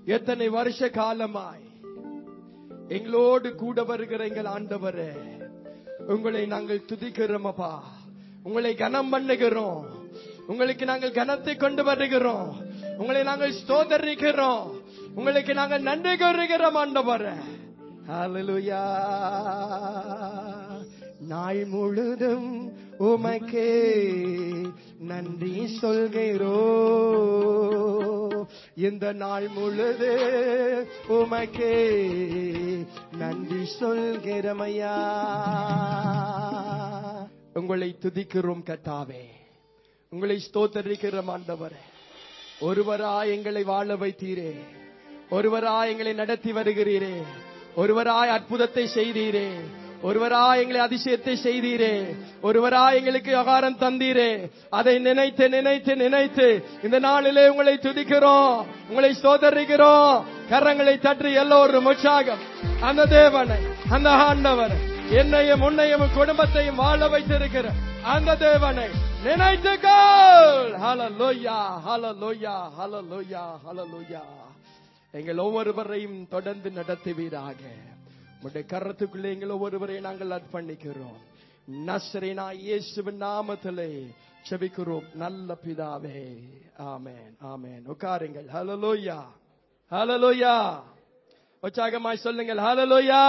எத்தனை வருஷ காலமாய் எங்களோடு கூட வருகிற எங்கள் ஆண்டவரே உங்களை நாங்கள் துதிக்கிறோம் அப்பா உங்களை கனம் பண்ணுகிறோம் உங்களுக்கு நாங்கள் கனத்தை கொண்டு வருகிறோம் உங்களை நாங்கள் ஸ்தோதரிக்கிறோம் உங்களுக்கு நாங்கள் நன்றி கூறுகிறோம் ஆண்டவரே ஹalleluya நாள் முழுதும் உமக்கே நன்றி சொல்கிறோ இந்த நாள் முழுது உமக்கே நன்றி சொல்கிறமையா உங்களை துதிக்கிறோம் கத்தாவே உங்களை ஸ்தோத்தரிக்கிறோம் ஆண்டவரே ஒருவரா எங்களை வாழ வைத்தீரே ஒருவராய் எங்களை நடத்தி வருகிறீரே ஒருவராய் அற்புதத்தை செய்தீரே ஒருவராய் எங்களை அதிசயத்தை செய்தீரே ஒருவராய் எங்களுக்கு ஆகாரம் தந்தீரே அதை நினைத்து நினைத்து நினைத்து இந்த நாளிலே உங்களை துதிக்கிறோம் உங்களை சோதரிக்கிறோம் கரங்களை தட்டி எல்லோரும் உற்சாகம் அந்த தேவனை அந்த ஆண்டவர் என்னையும் உன்னையும் குடும்பத்தையும் வாழ வைத்திருக்கிற அந்த தேவனை நினைத்துக்கோள் ஹalleluya ஹalleluya ஹalleluya ஹalleluya எங்கள் ஒவ்வொருவரையும் தொடர்ந்து நடத்துவீராக உடைய கரத்துக்குள்ளே எங்கள் ஒவ்வொருவரையும் நாங்கள் அர்ப்பணிக்கிறோம் நஸ்ரேனா இயேசுவின் நாமத்திலே செபிக்கிறோம் நல்ல பிதாவே ஆமென் ஆமென் உட்காருங்கள் ஹalleluya ஹalleluya உற்சாகமாய் சொல்லுங்கள் ஹalleluya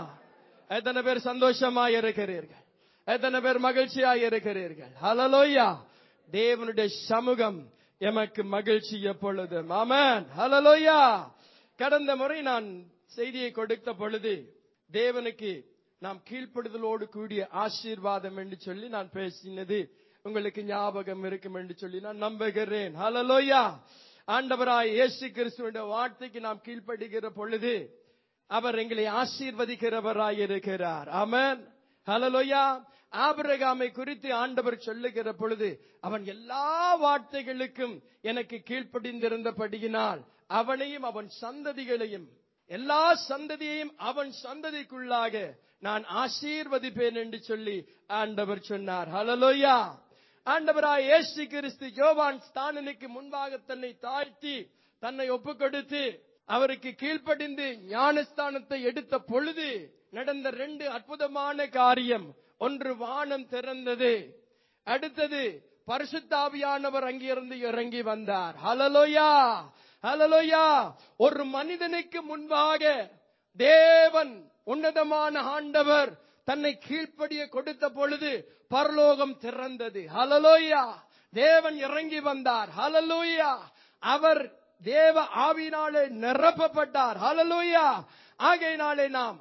எத்தனை பேர் சந்தோஷமாய் இருக்கிறீர்கள் எத்தனை பேர் மகிழ்ச்சியாய் இருக்கிறீர்கள் ஹalleluya தேவனுடைய சமூகம் எமக்கு மகிழ்ச்சி எப்பொழுதும் ஆமென் ஹalleluya கடந்த முறை நான் செய்தியை கொடுத்த பொழுது தேவனுக்கு நாம் கீழ்ப்படுதலோடு கூடிய ஆசீர்வாதம் என்று சொல்லி நான் பேசினது உங்களுக்கு ஞாபகம் இருக்கும் என்று சொல்லி நான் நம்புகிறேன் ஹalleluya ஆண்டவராய் இயேசு கிறிஸ்துவின் வார்த்தைக்கு நாம் கீழ்ப்படுகிற பொழுது அவர் எங்களை ஆசீர்வதிக்கிறவராய் இருக்கிறார் ஆமென் ஹalleluya ஆபிரகாமை குறித்து ஆண்டவர் சொல்லுகிற பொழுது அவன் எல்லா வார்த்தைகளுக்கும் எனக்கு கீழ்ப்படிந்திருந்தபடியினால் அவனையும் அவன் சந்ததிகளையும் எல்லா சந்ததியையும் அவன் சந்ததிக்குள்ளாக நான் ஆசீர்வதிப்பேன் என்று சொல்லி ஆண்டவர் சொன்னார் ஹalleluya ஆண்டவராய் இயேசு கிறிஸ்து யோவான் ஸ்தானனுக்கு முன்பாக தன்னை தாழ்த்தி தன்னை ஒப்புக் கொடுத்து அவருக்கு கீழ்ப்படிந்து ஞானஸ்தானத்தை எடுத்த பொழுது நடந்த ரெண்டு அற்புதமான காரியம் ஒன்று வானம் திறந்தது அடுத்தது பரிசுத்தாவியானவர் அங்கிருந்து இறங்கி வந்தார் ஹalleluya ஹalleluya ஒரு மனிதனுக்கு முன்பாக தேவன் உன்னதமான ஆண்டவர் தன்னை கீழ்ப்படிய கொடுத்த பொழுது பரலோகம் திறந்தது ஹalleluya தேவன் இறங்கி வந்தார் ஹalleluya அவர் தேவ ஆவினாலே நிரப்பப்பட்டார் ஹalleluya ஆகையினாலே நாம்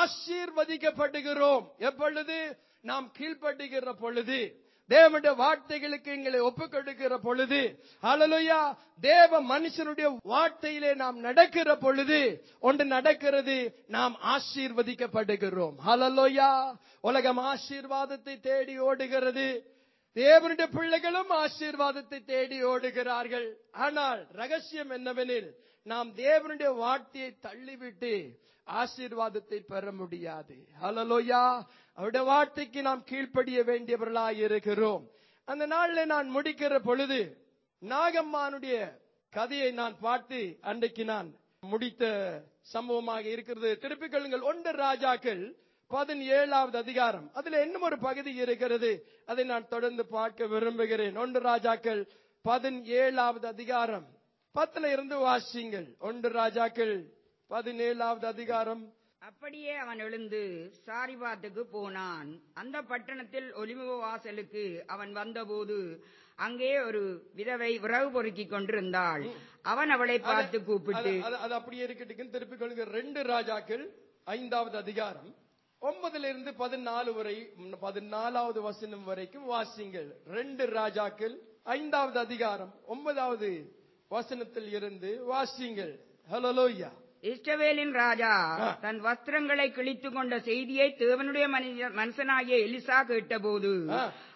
ஆசீர்வதிக்கப்படுகிறோம் எப்பொழுது நாம் கீழ்ப்படுகிற பொழுது தேவனுடைய வார்த்தைகளுக்கு எங்களை ஒப்புக் கொடுக்கிற பொழுது ஹalleluya தேவ மனுஷனுடைய வார்த்தையிலே நாம் நடக்கிற பொழுது ஒன்று நடக்கிறது நாம் ஆசீர்வதிக்கப்படுகிறோம் ஹalleluya உலகம் ஆசீர்வாதத்தை தேடி ஓடுகிறது தேவனுடைய பிள்ளைகளும் ஆசீர்வாதத்தை தேடி ஓடுகிறார்கள் ஆனால் ரகசியம் என்னவெனில் நாம் தேவனுடைய வார்த்தையை தள்ளிவிட்டு ஆசீர்வாதத்தை பெற முடியாது ஹalleluya அவருடைய வார்த்தைக்கு நாம் கீழ்ப்படிய வேண்டியவர்களாய் இருக்கிறோம் அந்த நாளில் நான் முடிக்கிற பொழுது நாகம்மானுடைய கதையை நான் பார்த்து அன்றைக்கு நான் முடித்த சம்பவமாக இருக்கிறது திருப்பிக் கொள்ளுங்கள் ஒன்று ராஜாக்கள் பதினேழாவது அதிகாரம் அதுல இன்னும் ஒரு பகுதி இருக்கிறது அதை நான் தொடர்ந்து பார்க்க விரும்புகிறேன் ஒன்று ராஜாக்கள் பதினேழாவது அதிகாரம் பத்துல இருந்து வாசிங்கள் ஒன்று ராஜாக்கள் பதினேழாவது அதிகாரம் அப்படியே அவன் எழுந்து சாரிபாத்துக்கு போனான் அந்த பட்டணத்தில் ஒலிமுக வாசலுக்கு அவன் வந்தபோது அங்கே ஒரு விதவை விறகு பொறுக்கிக் கொண்டிருந்தாள் அவன் அவளை பார்த்து கூப்பிட்டு அது- அது- அது அப்படியே இருக்கட்டுக்குன்னு திருப்பிக் கொள்ளுங்க ரெண்டு ராஜாக்கள் ஐந்தாவது அதிகாரம் ஒன்பதுல இருந்து பதினாலு வரை ம், பதினாலாவது வசனம் வரைக்கும் வாசிங்கள் ரெண்டு ராஜாக்கள் ஐந்தாவது அதிகாரம் ஒன்பதாவது வசனத்தில் இருந்து வாசிங்கள் ஹலோலோயா இஸ்ரவேலின் ராஜா ஆ. தன் வஸ்திரங்களை கிழித்துக் கொண்ட செய்தியை தேவனுடைய மனித- மனுஷனாகிய எலிசா கேட்டபோது ஆ.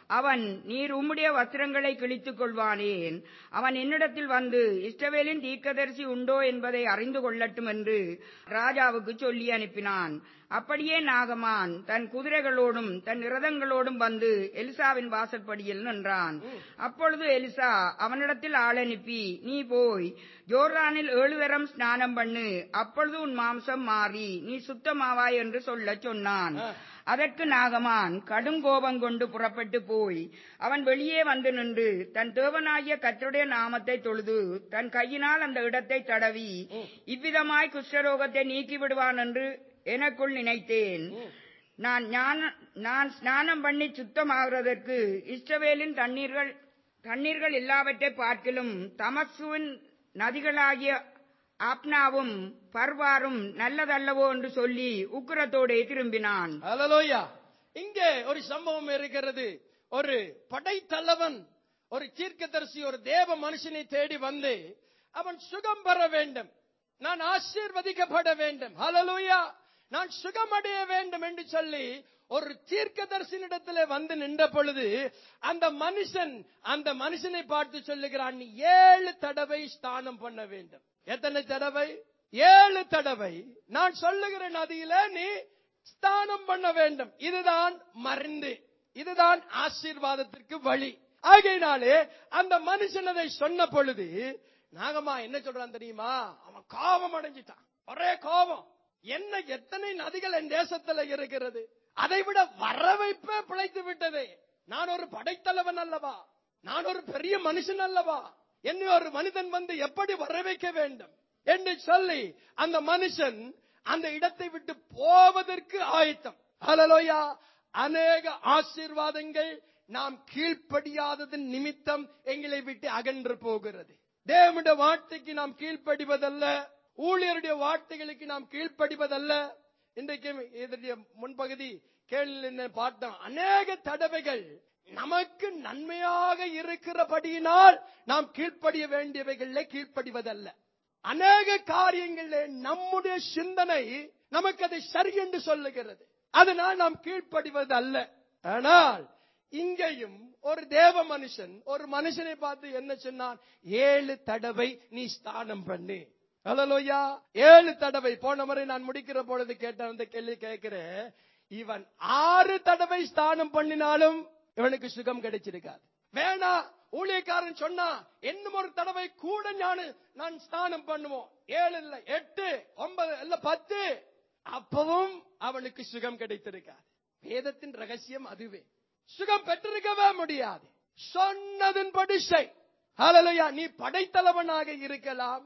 அவன் நீர் உம்முடைய வஸ்திரங்களை கிழித்துக் கொள்வானேன் அவன் என்னிடத்தில் வந்து இஸ்ரவேலின் தீர்க்கதரிசி உண்டோ என்பதை அறிந்து கொள்ளட்டும் என்று ராஜாவுக்கு சொல்லி அனுப்பினான் அப்படியே நாகமான் தன் குதிரைகளோடும் தன் இரதங்களோடும் வந்து எலிசாவின் வாசற்படியில் நின்றான் அப்பொழுது எலிசா அவனிடத்தில் ஆள் அனுப்பி நீ போய் ஜோர்தானில் ஏழு தரம் ஸ்நானம் பண்ணு அப்பொழுது உன் மாம்சம் மாறி நீ சுத்தமாவாய் என்று சொல்லச் சொன்னான் அதற்கு நாகமான் கடும் கோபம் கொண்டு புறப்பட்டு போய் அவன் வெளியே வந்து நின்று தன் தேவனாகிய கர்த்தருடைய நாமத்தை தொழுது தன் கையினால் அந்த இடத்தை தடவி இவ்விதமாய் குஷ்டரோகத்தை நீக்கி விடுவான் என்று எனக்குள் நினைத்தேன் நான் ஞான- நான் ஸ்நானம் பண்ணி சுத்தமாகிறதற்கு இஸ்ரவேலின் தண்ணீர்கள் தண்ணீர்கள் எல்லாவற்றை பார்க்கிலும் தமசுவின் நதிகளாகிய ஆப்னாவும் பர்வாரும் நல்லதல்லவோ என்று சொல்லி உக்கிரத்தோடே திரும்பினான் ஹalleluya இங்கே ஒரு சம்பவம் இருக்கிறது ஒரு படைத்தலைவன் ஒரு தீர்க்கதரிசி ஒரு தேவ மனுஷனை தேடி வந்து அவன் சுகம் பெற வேண்டும் நான் ஆசீர்வதிக்கப்பட வேண்டும் ஹalleluya நான் சுகமடைய வேண்டும் என்று சொல்லி ஒரு தீர்க்கதரிசனிடத்திலே வந்து நின்ற பொழுது அந்த மனுஷன் அந்த மனுஷனை பார்த்து சொல்லுகிறான் நீ ஏழு தடவை ஸ்தானம் பண்ண வேண்டும் எத்தனை தடவை ஏழு தடவை நான் சொல்லுகிற நதியில நீ ஸ்தானம் பண்ண வேண்டும் இதுதான் மருந்து இதுதான் ஆசீர்வாதத்திற்கு வழி ஆகையினாலே அந்த மனுஷன் அதை சொன்ன பொழுது நாகம்மா என்ன சொல்றான் தெரியுமா அவன் கோபம் அடைஞ்சிட்டான் ஒரே கோபம் என்ன எத்தனை நதிகள் என் தேசத்துல இருக்கிறது அதை விட வரவைப்பே பிழைத்து விட்டதே நான் ஒரு படைத்தலைவன் அல்லவா நான் ஒரு பெரிய மனுஷன் அல்லவா என்னை ஒரு மனிதன் வந்து எப்படி வர வைக்க வேண்டும் என்று சொல்லி அந்த மனுஷன் அந்த இடத்தை விட்டு போவதற்கு ஆயத்தம் ஹalleluya அநேக ஆசீர்வாதங்கள் நாம் கீழ்ப்படியாததன் நிமித்தம் எங்களை விட்டு அகன்று போகிறது தேவனுடைய வார்த்தைக்கு நாம் கீழ்ப்படிவதல்ல ஊழியருடைய வார்த்தைகளுக்கு நாம் கீழ்ப்படிவதல்ல இன்றைக்கு இதனுடைய முன்பகுதி கேள்வி பார்த்தோம் அநேக தடவைகள் நமக்கு நன்மையாக இருக்கிறபடியினால் நாம் கீழ்ப்படிய வேண்டியவைகளிலே கீழ்ப்படிவதல்ல அநேக காரியங்களிலே நம்முடைய சிந்தனை நமக்கு அதை சரி என்று சொல்லுகிறது அதனால் நாம் கீழ்ப்படிவது அல்ல ஆனால் இங்கேயும் ஒரு தேவ மனுஷன் ஒரு மனுஷனை பார்த்து என்ன சொன்னான் ஏழு தடவை நீ ஸ்தானம் பண்ணு ஹalleluya ஏழு தடவை போன முறை நான் முடிக்கிற பொழுது கேட்ட அந்த கேள்வி கேட்கிறேன் இவன் ஆறு தடவை ஸ்தானம் பண்ணினாலும் இவனுக்கு சுகம் கிடைச்சிருக்காது வேணா ஊழியக்காரன் சொன்னா இன்னும் ஒரு தடவை கூட நான் நான் ஸ்தானம் பண்ணுவோம் ஏழு இல்ல எட்டு ஒன்பது இல்ல பத்து அப்பவும் அவனுக்கு சுகம் கிடைத்திருக்காது வேதத்தின் ரகசியம் அதுவே சுகம் பெற்றிருக்கவே முடியாது சொன்னதன்படி செய் ஹalleluya நீ படைத்தலைவனாக இருக்கலாம்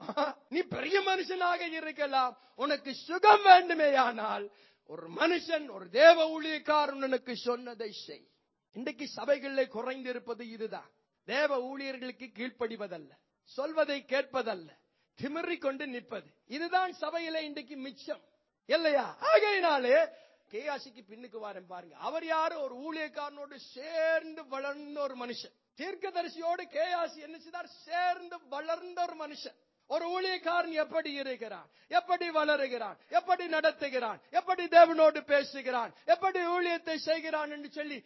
நீ பெரிய மனுஷனாக இருக்கலாம் உனக்கு சுகம் வேண்டுமேயானால் ஒரு மனுஷன் ஒரு தேவ ஊழியக்காரன் உனக்கு சொன்னதை செய் இன்றைக்கு சபைகளில் குறைந்திருப்பது இதுதான் தேவ ஊழியர்களுக்கு கீழ்ப்படிவதல்ல சொல்வதை கேட்பதல்ல திமிறிக் கொண்டு நிற்பது இதுதான் சபையில இன்றைக்கு மிச்சம் இல்லையா ஆகையினாலே கேயாசிக்கு பின்னுக்கு வாரேன் பாருங்க அவர் யாரு ஒரு ஊழியக்காரனோடு சேர்ந்து வளர்ந்த ஒரு மனுஷன் தீர்க்கதரிசியோடு கேயாசி என்ன செய்தார் சேர்ந்து வளர்ந்த ஒரு மனுஷன் ஒரு ஊழியக்காரன் எப்படி இருக்கிறான் எப்படி வளருகிறான் எப்படி நடத்துகிறான் எப்படி தேவனோடு பேசுகிறான் எப்படி ஊழியத்தை செய்கிறான் என்று சொல்லி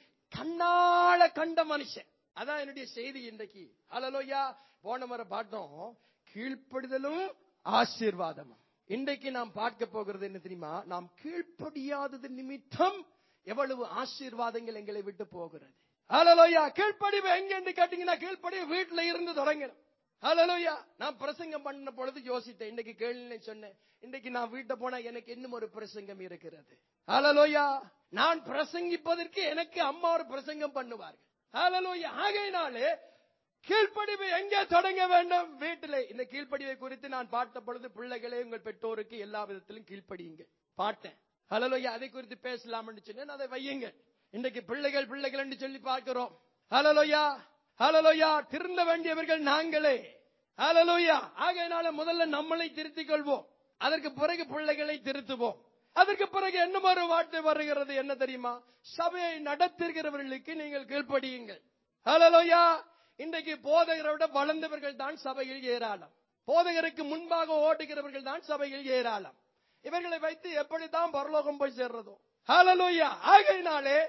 கண்ணால கண்ட மனுஷன் அதான் என்னுடைய செய்தி இன்றைக்கு அலலோயா போன முறை பார்த்தோம் கீழ்ப்படுதலும் ஆசீர்வாதமும் இன்றைக்கு நாம் பார்க்க போகிறது என்ன தெரியுமா நாம் கீழ்ப்படியாதது நிமித்தம் எவ்வளவு ஆசீர்வாதங்கள் எங்களை விட்டு போகிறது ஹalleluya கீழ்ப்படிவு எங்க என்று கேட்டீங்கன்னா கீழ்ப்படிவு வீட்டுல இருந்து தொடங்கணும் ஹalleluya நான் பிரசங்கம் பண்ண பொழுது யோசித்தேன் இன்னைக்கு கேள்வி சொன்னேன் இன்னைக்கு நான் வீட்டை போனா எனக்கு இன்னும் ஒரு பிரசங்கம் இருக்கிறது ஹalleluya நான் பிரசங்கிப்பதற்கு எனக்கு அம்மா ஒரு பிரசங்கம் பண்ணுவார்கள் ஹalleluya ஆகையினாலே கீழ்ப்படிவு எங்கே தொடங்க வேண்டும் வீட்டிலே இந்த கீழ்ப்படிவை குறித்து நான் பார்த்த பொழுது பிள்ளைகளே உங்கள் பெற்றோருக்கு எல்லா விதத்திலும் கீழ்ப்படியுங்க பார்த்தேன் ஹலலோயா அதை குறித்து பேசலாம் சொன்னேன் அதை வையுங்க இன்றைக்கு பிள்ளைகள் பிள்ளைகள் என்று சொல்லி பார்க்கிறோம் ஹலலோயா ஹலலோயா திருந்த வேண்டியவர்கள் நாங்களே ஹலலோயா ஆகையினால முதல்ல நம்மளை திருத்திக் கொள்வோம் அதற்கு பிறகு பிள்ளைகளை திருத்துவோம் அதற்கு பிறகு என்ன ஒரு வார்த்தை வருகிறது என்ன தெரியுமா சபையை நடத்துகிறவர்களுக்கு நீங்கள் கீழ்ப்படியுங்கள் ஹலலோயா இன்றைக்கு போதகரை விட வளர்ந்தவர்கள் தான் சபையில் ஏராளம் போதகருக்கு முன்பாக ஓடுகிறவர்கள் தான் சபையில் ஏராளம் இவர்களை வைத்து எப்படித்தான் பரலோகம் போய் சேர்றதோ ஹalleluya ஆகையினாலே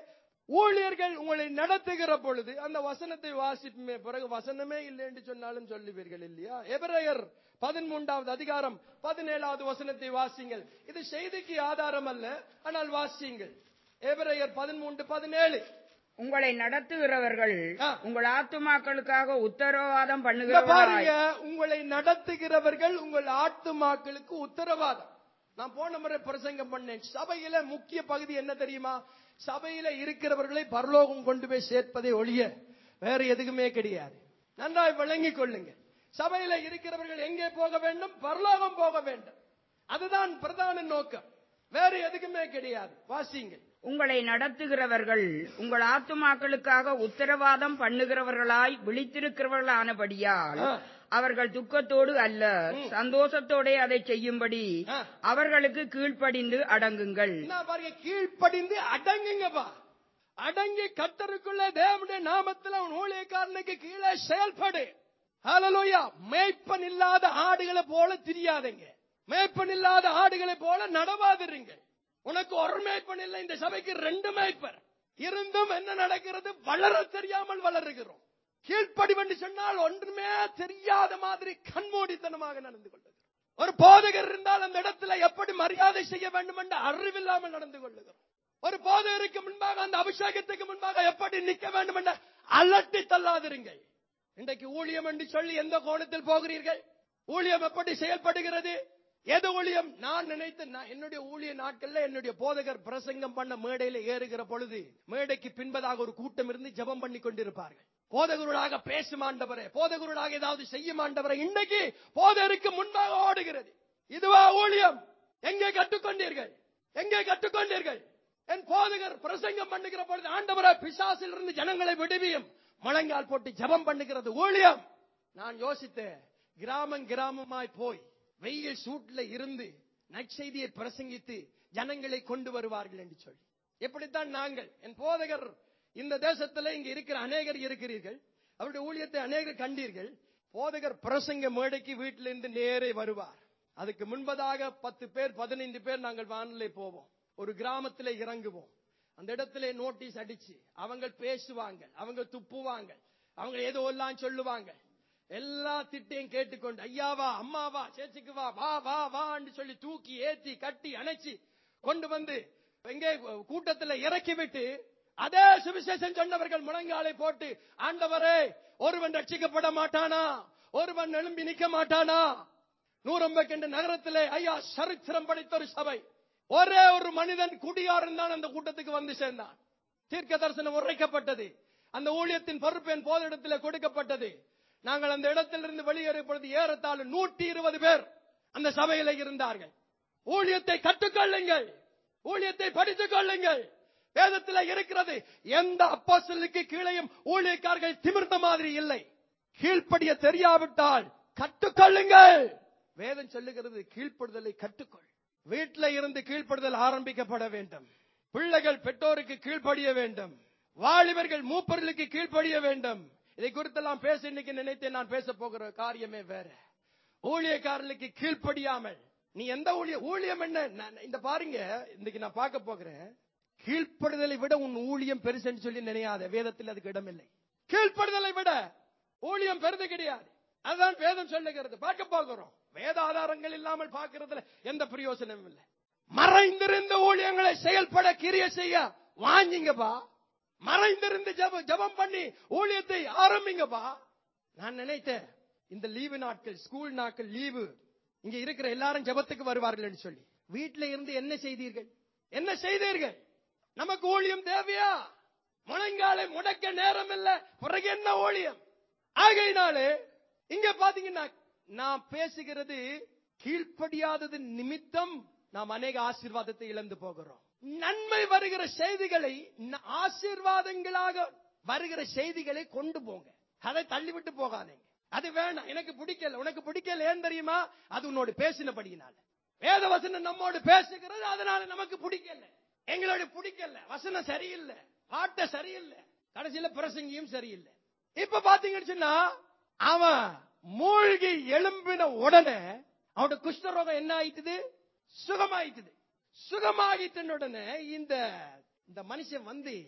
ஊழியர்கள் உங்களை நடத்துகிற பொழுது அந்த வசனத்தை வாசிப்புமே பிறகு வசனமே இல்லை என்று சொன்னாலும் சொல்லுவீர்கள் இல்லையா எபிரேயர் பதிமூன்றாவது அதிகாரம் பதினேழாவது வசனத்தை வாசிங்கள் இது செய்திக்கு ஆதாரம் அல்ல ஆனால் வாசியுங்கள் எபிரேயர் பதிமூன்று பதினேழு உங்களை நடத்துகிறவர்கள் ஆ. உங்கள் ஆத்துமாக்களுக்காக உத்தரவாதம் இங்க பண்ணுகிறவர்களாய் பாருங்க உங்களை நடத்துகிறவர்கள் உங்கள் ஆத்துமாக்களுக்கு உத்தரவாதம் நான் போன முறை பிரசங்கம் பண்ணேன் சபையில முக்கிய பகுதி என்ன தெரியுமா சபையில இருக்கிறவர்களை பரலோகம் கொண்டு போய் சேர்ப்பதை ஒழிய வேற எதுக்குமே கிடையாது நன்றாய் விளங்கிக் கொள்ளுங்க சபையில இருக்கிறவர்கள் எங்கே போக வேண்டும் பரலோகம் போக வேண்டும் அதுதான் பிரதான நோக்கம் வேற எதுக்குமே கிடையாது வாசிங்கள் உங்களை நடத்துகிறவர்கள் உங்கள் ஆத்துமாக்களுக்காக உத்தரவாதம் பண்ணுகிறவர்களாய் விழித்திருக்கிறவர்களானபடியால் ஆ. அவர்கள் துக்கத்தோடு அல்ல சந்தோஷத்தோட அதை செய்யும்படி ஆ. அவர்களுக்கு கீழ்ப்படிந்து அடங்குங்கள் என்ன பாருங்க கீழ்ப்படிந்து அடங்குங்கப்பா அடங்கி கத்தருக்குள்ள தேவனுடைய நாமத்தில் அவன் ஊழியக்காரனுக்கு கீழே செயல்படு ஹalleluya மேய்ப்பன் இல்லாத ஆடுகளை போல திரியாதீங்க மேய்ப்பன் இல்லாத ஆடுகளை போல நடவாதிருங்க உனக்கு ஒரு மேய்ப்பன் இல்லை இந்த சபைக்கு ரெண்டு மேய்ப்பர் இருந்தும் என்ன நடக்கிறது வளர தெரியாமல் வளருகிறோம் கீழ்ப்படி என்று சொன்னால் ஒன்றுமே தெரியாத மாதிரி கண்மூடித்தனமாக நடந்து கொள்ளுகிறோம் ஒரு போதகர் இருந்தால் அந்த இடத்துல எப்படி மரியாதை செய்ய வேண்டும் என்று அறிவில்லாமல் நடந்து கொள்ளுகிறோம் ஒரு போதகருக்கு முன்பாக அந்த அபிஷேகத்துக்கு முன்பாக எப்படி நிற்க வேண்டும் என்ற அலட்டி தள்ளாதிருங்கள் இன்றைக்கு ஊழியம் என்று சொல்லி எந்த கோணத்தில் போகிறீர்கள் ஊழியம் எப்படி செயல்படுகிறது எது ஊழியம் நான் நினைத்து நான் என்னுடைய ஊழிய நாட்கள்ல என்னுடைய போதகர் பிரசங்கம் பண்ண மேடையில ஏறுகிற பொழுது மேடைக்கு பின்பதாக ஒரு கூட்டம் இருந்து ஜெபம் பண்ணி கொண்டிருப்பார்கள் போதகருளாக பேசும் ஆண்டவரே போதகருளாக ஏதாவது செய்யும் ஆண்டவரே இன்னைக்கு போதகருக்கு முன்பாக ஓடுகிறது இதுவா ஊழியம் எங்கே கற்றுக்கொண்டீர்கள் எங்கே கற்றுக்கொண்டீர்கள் என் போதகர் பிரசங்கம் பண்ணுகிற பொழுது ஆண்டவரே பிசாசில் இருந்து ஜனங்களை விடுவியும் முழங்கால் போட்டு ஜெபம் பண்ணுகிறது ஊழியம் நான் யோசித்தேன் கிராமம் கிராமமாய் போய் வெயில் சூட்ல இருந்து நற்செய்தியை பிரசங்கித்து ஜனங்களை கொண்டு வருவார்கள் என்று சொல்லி எப்படித்தான் நாங்கள் என் போதகர் இந்த தேசத்துல இங்க இருக்கிற அநேகர் இருக்கிறீர்கள் அவருடைய ஊழியத்தை அநேகர் கண்டீர்கள் போதகர் பிரசங்க மேடைக்கு வீட்டிலிருந்து நேரே வருவார் அதுக்கு முன்பதாக பத்து பேர் பதினைந்து பேர் நாங்கள் வானிலை போவோம் ஒரு கிராமத்திலே இறங்குவோம் அந்த இடத்துல நோட்டீஸ் அடிச்சு அவங்க பேசுவாங்க அவங்க துப்புவாங்க அவங்க ஏதோ எல்லாம் சொல்லுவாங்க எல்லா திட்டையும் கேட்டுக்கொண்டு ஐயாவா அம்மாவா சேச்சிக்கு வா வா வா வான்னு சொல்லி தூக்கி ஏத்தி கட்டி அணைச்சி கொண்டு வந்து எங்கே கூட்டத்துல இறக்கி விட்டு அதே சுவிசேஷம் சொன்னவர்கள் முழங்காலை போட்டு ஆண்டவரே ஒருவன் ரட்சிக்கப்பட மாட்டானா ஒருவன் எழும்பி நிக்க மாட்டானா நூறம்பக் என்ற நகரத்திலே ஐயா சரித்திரம் படைத்த ஒரு சபை ஒரே ஒரு மனிதன் குடியாரன் தான் அந்த கூட்டத்துக்கு வந்து சேர்ந்தான் தீர்க்க தரிசனம் உரைக்கப்பட்டது அந்த ஊழியத்தின் பொறுப்பு என் போத இடத்துல கொடுக்கப்பட்டது நாங்கள் அந்த இடத்திலிருந்து வெளியேறிய பொழுது ஏறத்தாழ நூற்றி இருபது பேர் அந்த சபையில இருந்தார்கள் ஊழியத்தை கற்றுக்கொள்ளுங்கள் ஊழியத்தை படித்துக் கொள்ளுங்கள் வேதத்தில் இருக்கிறது எந்த அப்போஸ்தலனுக்கு கீழையும் ஊழியக்காரர்கள் திமிர்ந்த மாதிரி இல்லை கீழ்ப்படிய தெரியாவிட்டால் கற்றுக்கொள்ளுங்கள் வேதம் சொல்லுகிறது கீழ்ப்படுதலை கற்றுக்கொள் வீட்டில இருந்து கீழ்ப்படுதல் ஆரம்பிக்கப்பட வேண்டும் பிள்ளைகள் பெற்றோருக்கு கீழ்ப்படிய வேண்டும் வாலிபர்கள் மூப்பர்களுக்கு கீழ்ப்படிய வேண்டும் இதை குறித்தெல்லாம் பேச இன்னைக்கு நினைத்தேன் நான் பேச போகிற காரியமே வேற ஊழியக்காரர்களுக்கு கீழ்ப்படியாமல் நீ எந்த ஊழிய ஊழியம் என்ன நான் இந்த பாருங்க இன்னைக்கு நான் பார்க்க போகிறேன் கீழ்ப்படுதலை விட உன் ஊழியம் பெருசுன்னு சொல்லி நினையாத வேதத்தில் அதுக்கு இடமில்லை கீழ்ப்படுதலை விட ஊழியம் பெருது கிடையாது அதுதான் வேதம் சொல்லுகிறது பார்க்க போகிறோம் வேத ஆதாரங்கள் இல்லாமல் பார்க்கிறதுல எந்த பிரயோசனமும் இல்லை மறைந்திருந்த ஊழியங்களை செயல்பட கிரிய செய்ய வாங்கிங்கப்பா மறைந்திருந்து ஜெப ஜெபம் பண்ணி ஊழியத்தை ஆரம்பிங்கப்பா நான் நினைத்தேன் இந்த லீவு நாட்கள் ஸ்கூல் நாட்கள் லீவு இங்க இருக்கிற எல்லாரும் ஜெபத்துக்கு வருவார்கள் என்று சொல்லி வீட்டில இருந்து என்ன செய்தீர்கள் என்ன செய்தீர்கள் நமக்கு ஊழியம் தேவையா முழங்காலை முடக்க நேரம் இல்ல பிறகு என்ன ஊழியம் ஆகையினாலே இங்க பாத்தீங்கன்னா நான் பேசுகிறது கீழ்ப்படியாதது நிமித்தம் நாம் அநேக ஆசீர்வாதத்தை இழந்து போகிறோம் நன்மை வருகிற செய்திகளை ந- ஆசீர்வாதங்களாக வருகிற செய்திகளை கொண்டு போங்க அதை தள்ளிவிட்டு போகாதீங்க அது வேணாம் எனக்கு பிடிக்கல உனக்கு பிடிக்கல ஏன் தெரியுமா அது உன்னோட பேசினபடியினால வேத வசனம் நம்மோடு பேசுகிறது அதனால நமக்கு பிடிக்கல எங்களோட பிடிக்கல வசனம் சரியில்லை பாட்ட சரியில்லை கடைசியில பிரசங்கியும் சரியில்லை இப்ப பாத்தீங்கன்னு சொன்னா அவன் மூழ்கி எழும்பின உடனே அவனோட குஷ்டரோகம் என்ன ஆயிட்டுது சுகமாயிட்டுது சுகமாகிட்ட உடனே இந்த இந்த மனுஷன் வந்து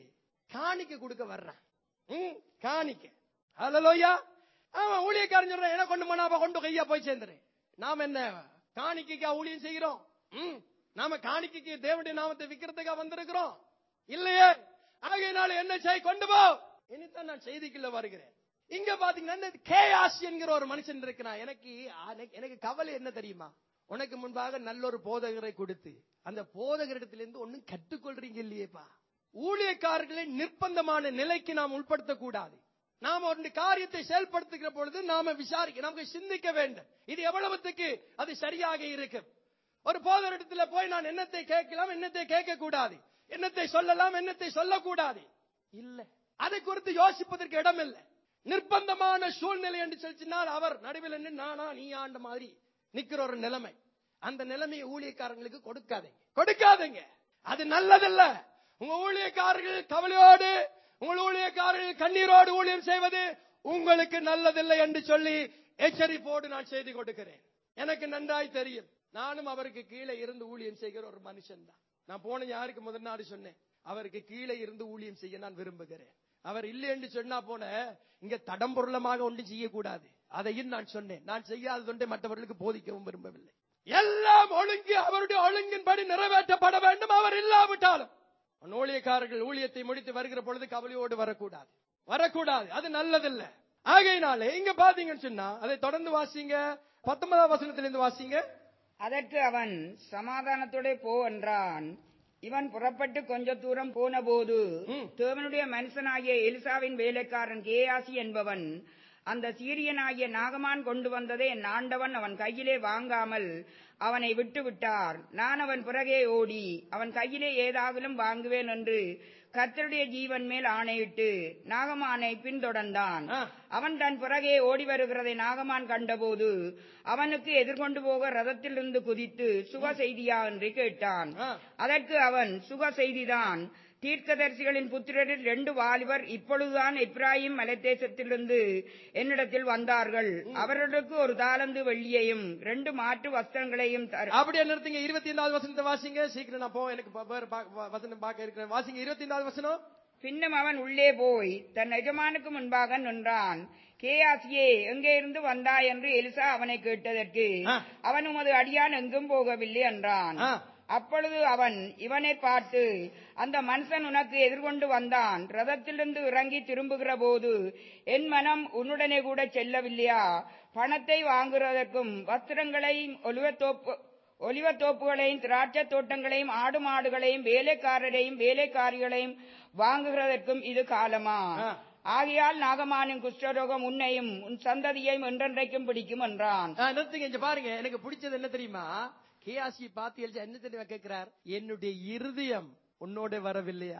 காணிக்க கொடுக்க வர்றான் ம், காணிக்க ஹalleluya அவன் ஊழியக்காரன் சொல்றான் என்ன கொண்டு போனா கொண்டு கையா போய் சேர்ந்துரு நாம என்ன காணிக்கைக்கா ஊழியம் செய்கிறோம் ம், நாம காணிக்கைக்கு தேவனுடைய நாமத்தை விக்கிறதுக்கா வந்திருக்கிறோம் இல்லையே ஆகையினால என்ன செய் கொண்டு போ இனித்தான் நான் செய்திக்குள்ள வருகிறேன் இங்க பாத்தீங்கன்னா கேயாஸ் என்கிற ஒரு மனுஷன் இருக்கிறான் எனக்கு எனக்கு- எனக்கு கவலை என்ன தெரியுமா உனக்கு முன்பாக நல்ல ஒரு போதகரை கொடுத்து அந்த போதகரிடத்திலிருந்து ஒண்ணும் கற்றுக்கொள்றீங்க இல்லையேப்பா ஊழியக்காரர்களை நிர்பந்தமான நிலைக்கு நாம் உட்படுத்தக் கூடாது நாம ஒரு காரியத்தை செயல்படுத்துகிற பொழுது நாம விசாரிக்க நமக்கு சிந்திக்க வேண்டும் இது எவ்வளவுத்துக்கு அது சரியாக இருக்கு ஒரு போதரிடத்துல போய் நான் என்னத்தை கேட்கலாம் என்னத்தை கேட்க கூடாது என்னத்தை சொல்லலாம் என்னத்தை சொல்லக்கூடாது இல்ல அதை குறித்து யோசிப்பதற்கு இடம் இல்லை நிர்பந்தமான சூழ்நிலை என்று சொல்லிச்சினால் அவர் நடுவில் நின்னு நானா நீ ஆண்ட மாதிரி நிக்கிற ஒரு நிலைமை அந்த நிலைமையை ஊழியக்காரங்களுக்கு கொடுக்காதீங்க கொடுக்காதீங்க அது நல்லதல்ல உங்க ஊழியக்காரர்கள் கவலையோடு உங்கள் ஊழியக்காரர்கள் கண்ணீரோடு ஊழியம் செய்வது உங்களுக்கு நல்லதில்லை என்று சொல்லி எச்சரிப்போடு நான் செய்தி கொடுக்கிறேன் எனக்கு நன்றாய் தெரியும் நானும் அவருக்கு கீழே இருந்து ஊழியம் செய்கிற ஒரு மனுஷன் தான் நான் போன யாருக்கு முதல் நாடு சொன்னேன் அவருக்கு கீழே இருந்து ஊழியம் செய்ய நான் விரும்புகிறேன் அவர் இல்லை என்று சொன்னா போன இங்க தடம்பொருளமாக ஒன்றும் செய்யக்கூடாது அதையும் நான் சொன்னேன் நான் செய்யாததொன்றை மற்றவர்களுக்கு போதிக்கவும் விரும்பவில்லை எல்லாம் ஒழுங்கு அவருடைய ஒழுங்கின்படி நிறைவேற்றப்பட வேண்டும் அவர் இல்லாவிட்டாலும் அவன் ஊழியக்காரர்கள் ஊழியத்தை முடித்து வருகிற பொழுது கவலையோடு வரக்கூடாது வரக்கூடாது அது நல்லதில்ல ஆகையினாலே இங்க பாத்தீங்கன்னு சொன்னா அதை தொடர்ந்து வாசிங்க பத்தொன்பதாம் வசனத்திலிருந்து வாசிங்க அதற்கு அவன் சமாதானத்தோட போ என்றான் இவன் புறப்பட்டு கொஞ்ச தூரம் போனபோது ம். தேவனுடைய மனுஷனாகிய எலிசாவின் வேலைக்காரன் கேயாசி என்பவன் அந்த சீரியனாகிய நாகமான் கொண்டு வந்ததை என் ஆண்டவன் அவன் கையிலே வாங்காமல் அவனை விட்டு விட்டார் நான் அவன் பிறகே ஓடி அவன் கையிலே ஏதாவிலும் வாங்குவேன் என்று கர்த்தருடைய ஜீவன் மேல் ஆணையிட்டு நாகமானை பின்தொடர்ந்தான் ஆ. அவன் தன் பிறகே ஓடி வருகிறதை நாகமான் கண்டபோது அவனுக்கு எதிர்கொண்டு போக ரதத்திலிருந்து குதித்து சுக செய்தியா என்று கேட்டான் ஆ. அதற்கு அவன் சுக செய்திதான் தீர்க்கதரிசிகளின் புத்திரரில் ரெண்டு வாலிபர் இப்பொழுதுதான் இப்ராஹிம் மலைத்தேசத்திலிருந்து என்னிடத்தில் வந்தார்கள் அவர்களுக்கு ஒரு தாளந்து வெள்ளியையும் ரெண்டு மாற்று வஸ்திரங்களையும் தர- அப்படியே நிறுத்துங்க இருபத்தி ஐந்தாவது வசனத்தை வாசிங்க சீக்கிரம் நான் போவேன் எனக்கு ப- வேற பா- வ- வசனம் பார்க்க இருக்கிறேன் வாசிங்க இருபத்தி ஐந்தாவது வசனம் பின்னும் அவன் உள்ளே போய் தன் எஜமானுக்கு முன்பாக நின்றான் கேயாசியே எங்கே இருந்து வந்தாய் என்று எலிசா அவனை கேட்டதற்கு ஆ. அவன் உமது அடியான் எங்கும் போகவில்லை என்றான் ஆ. அப்பொழுது அவன் இவனை பார்த்து அந்த மனுஷன் உனக்கு எதிர்கொண்டு வந்தான் ரதத்திலிருந்து இறங்கி திரும்புகிற போது என் மனம் உன்னுடனே கூட செல்லவில்லையா பணத்தை வாங்குவதற்கும் வஸ்திரங்களையும் ஒலிவத்தோப்பு ஒலிவத்தோப்புகளையும் திராட்சை தோட்டங்களையும் ஆடு மாடுகளையும் வேலைக்காரரையும் வேலைக்காரிகளையும் வாங்குகிறதற்கும் இது காலமா ஆ. ஆகையால் நாகமானின் குஷ்டரோகம் உன்னையும் உன் சந்ததியையும் என்றென்றைக்கும் பிடிக்கும் என்றான் ஆ, நிறுத்துங்க இங்க பாருங்க எனக்கு பிடிச்சது என்ன தெரியுமா கேஆசி பார்த்து எழுதி என்ன தெரியுமா கேட்கிறார் என்னுடைய இருதயம் உன்னோட வரவில்லையா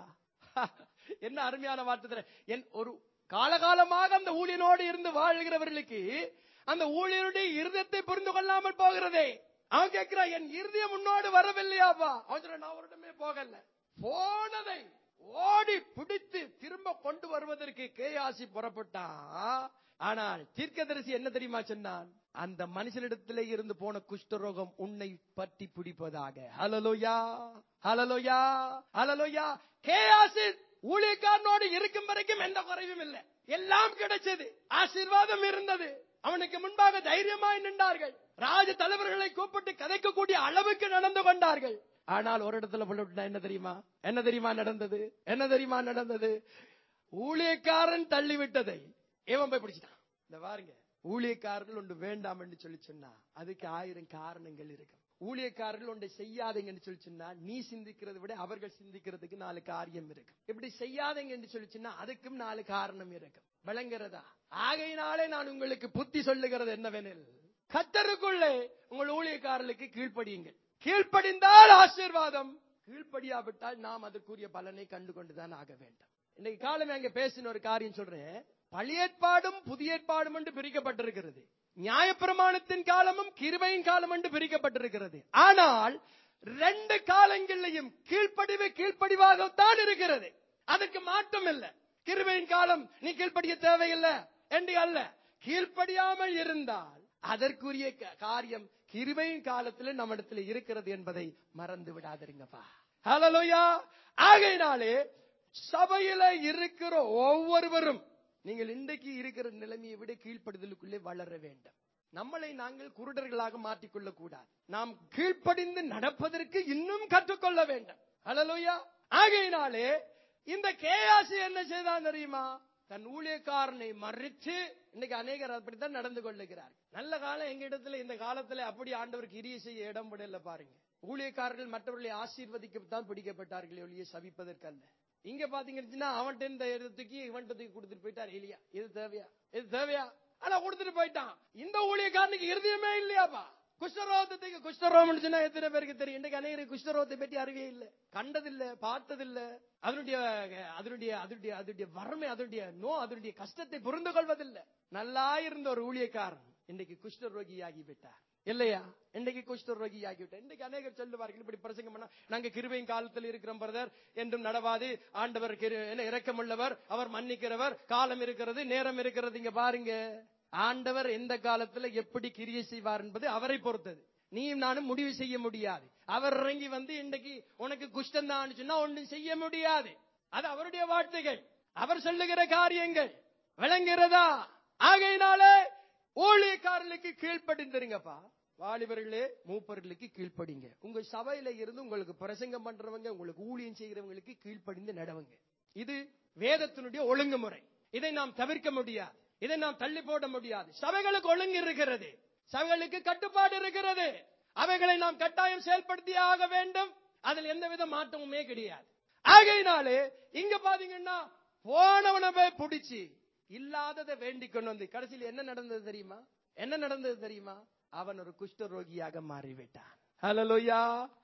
என்ன அருமையான வார்த்தை தெரியுமா? என் ஒரு காலகாலமாக அந்த ஊழியனோடு இருந்து வாழ்கிறவர்களுக்கு அந்த ஊழியருடைய இருதயத்தை புரிந்து கொள்ளாமல் போகிறதே அவன் கேட்கிறான் என் இருதயம் உன்னோடு வரவில்லையாப்பா அவன் சொல்றான், நான் அவரிடமே போகல போனதை ஓடி பிடித்து திரும்ப கொண்டு வருவதற்கு கேயாசி புறப்பட்டா ஆனால் தீர்க்கதரிசி என்ன தெரியுமா சொன்னான் அந்த மனுஷனிடத்திலே இருந்து போன குஷ்டரோகம் உன்னை பற்றி பிடிப்பதாக ஹலலோயா ஹலலோயா ஹலலோயா கேயாசி ஊழியக்காரனோடு இருக்கும் வரைக்கும் எந்த குறைவும் இல்லை எல்லாம் கிடைச்சது ஆசீர்வாதம் இருந்தது அவனுக்கு முன்பாக தைரியமாய் நின்றார்கள் ராஜ தலைவர்களை கூப்பிட்டு கதைக்கக்கூடிய அளவுக்கு நடந்து கொண்டார்கள் ஆனால் ஒரு இடத்துல விட்டுட்டா என்ன தெரியுமா என்ன தெரியுமா நடந்தது என்ன தெரியுமா நடந்தது ஊழியக்காரன் தள்ளி விட்டதை இவன் போய் பிடிச்சிட்டான் இந்த பாருங்க ஊழியக்காரர்கள் ஒன்று வேண்டாம் என்று சொல்லி சொன்னா அதுக்கு ஆயிரம் காரணங்கள் இருக்கும் ஊழியக்காரர்கள் ஒன்றை செய்யாதீங்கன்னு சொல்லி சொன்னா நீ சிந்திக்கிறதை விட அவர்கள் சிந்திக்கிறதுக்கு நாலு காரியம் இருக்கு இப்படி செய்யாதீங்க என்று சொல்லி சொன்னா அதுக்கும் நாலு காரணம் இருக்கும் விளங்குறதா ஆகையினாலே நான் உங்களுக்கு புத்தி சொல்லுகிறது என்னவெனில் கத்தருக்குள்ளே உங்கள் ஊழியக்காரர்களுக்கு கீழ்ப்படியுங்கள் கீழ்ப்படிந்தால் ஆசீர்வாதம் கீழ்ப்படியாவிட்டால் நாம் அதற்குரிய பலனை கண்டு கொண்டுதான் ஆக வேண்டும் இன்னைக்கு காலமே அங்க பேசின ஒரு காரியம் சொல்றேன் பழைய ஏற்பாடும் புதிய ஏற்பாடும் என்று பிரிக்கப்பட்டிருக்கிறது நியாயப்பிரமாணத்தின் காலமும் கிருபையின் காலம் என்று பிரிக்கப்பட்டிருக்கிறது ஆனால் ரெண்டு காலங்களிலையும் கீழ்ப்படிவு கீழ்ப்படிவாகத்தான் இருக்கிறது அதற்கு மாற்றம் இல்லை கிருபையின் காலம் நீ கீழ்ப்படிய தேவையில்லை என்று அல்ல கீழ்ப்படியாமல் இருந்தால் அதற்குரிய க- காரியம் கிருபையின் காலத்தில் நம்மிடத்தில் இருக்கிறது என்பதை மறந்து விடாதிருங்கப்பா ஹalleluya ஆகையினாலே சபையில இருக்கிற ஒவ்வொருவரும் நீங்கள் இன்றைக்கு இருக்கிற நிலைமையை விட கீழ்ப்படுதலுக்குள்ளே வளர வேண்டும் நம்மளை நாங்கள் குருடர்களாக மாற்றிக்கொள்ளக் கூடாது நாம் கீழ்ப்படிந்து நடப்பதற்கு இன்னும் கற்றுக்கொள்ள வேண்டும் ஹalleluya ஆகையினாலே இந்த கேயாசி என்ன செய்தான் தெரியுமா தன் ஊழியக்காரனை மறித்து இன்னைக்கு அநேகர் அப்படித்தான் நடந்து கொள்ளுகிறார் நல்ல காலம் எங்க இடத்துல இந்த காலத்துல அப்படி ஆண்டவருக்கு இரிய செய்ய இடம் விடல பாருங்க ஊழியக்காரர்கள் மற்றவர்களை ஆசீர்வதிக்கத்தான் பிடிக்கப்பட்டார்கள் ஒழிய சபிப்பதற்கல்ல இங்க பாத்தீங்கன்னா அவன்கிட்ட இந்த இடத்துக்கு இவன்கிட்ட தூக்கி கொடுத்துட்டு போயிட்டார் இல்லையா இது தேவையா இது தேவையா ஆனா கொடுத்துட்டு போயிட்டான் இந்த ஊழியக்காரனுக்கு இருதயமே இல்லையாப்பா குஷ்டரோகத்துக்கு குஷ்டரோகம் சொன்னா எத்தனை பேருக்கு தெரியும் இன்றைக்கு அநேகருக்கு குஷ்டரோகத்தை பற்றி அறிவே இல்லை கண்டதில்ல பார்த்ததில்ல அதனுடைய அதனுடைய அதனுடைய அதனுடைய வறுமை அதனுடைய நோ அதனுடைய கஷ்டத்தை புரிந்து கொள்வதில்லை நல்லா இருந்த ஒரு ஊழியக்காரன் இன்னைக்கு குஷ்டரோகி ஆகிவிட்டார் இல்லையா இன்னைக்கு குஷ்டரோகி ஆகிவிட்டார் இன்னைக்கு அநேகர் சொல்லுவார்கள் இப்படி பிரசங்கம் பண்ணா நாங்க கிருபையின் காலத்தில் இருக்கிறோம் பிரதர் என்றும் நடவாது ஆண்டவர் கிரு- என்ன இரக்கமுள்ளவர் அவர் மன்னிக்கிறவர் காலம் இருக்கிறது நேரம் இருக்கிறது இங்க பாருங்க ஆண்டவர் எந்த காலத்துல எப்படி கிரியை செய்வார் என்பது அவரை பொறுத்தது நீயும் நானும் முடிவு செய்ய முடியாது அவர் இறங்கி வந்து இன்றைக்கு உனக்கு குஷ்டம் தான் சொன்னா ஒன்றும் செய்ய முடியாது அது அவருடைய வார்த்தைகள் அவர் சொல்லுகிற காரியங்கள் விளங்குகிறதா ஆகையினாலே ஊழியக்காரர்களுக்கு கீழ்ப்படிந்திருங்கப்பா வாலிபர்களே மூப்பர்களுக்கு கீழ்ப்படிங்க உங்க சபையில இருந்து உங்களுக்கு பிரசங்கம் பண்றவங்க உங்களுக்கு ஊழியம் செய்கிறவங்களுக்கு கீழ்ப்படிந்து நடவுங்க இது வேதத்தினுடைய ஒழுங்குமுறை இதை நாம் தவிர்க்க முடியாது இதை நாம் தள்ளி போட முடியாது சபைகளுக்கு ஒழுங்கு இருக்கிறது சபைகளுக்கு கட்டுப்பாடு இருக்கிறது அவைகளை நாம் கட்டாயம் செயல்படுத்தியே ஆக வேண்டும் அதில் எந்தவித மாற்றமுமே கிடையாது ஆகையினாலே இங்க பாத்தீங்கன்னா போனவனை போய் பிடிச்சி இல்லாததை வேண்டிக் கொண்டு வந்து கடைசியில் என்ன நடந்தது தெரியுமா என்ன நடந்தது தெரியுமா அவன் ஒரு குஷ்டரோகியாக மாறிவிட்டான் ஹலலோயா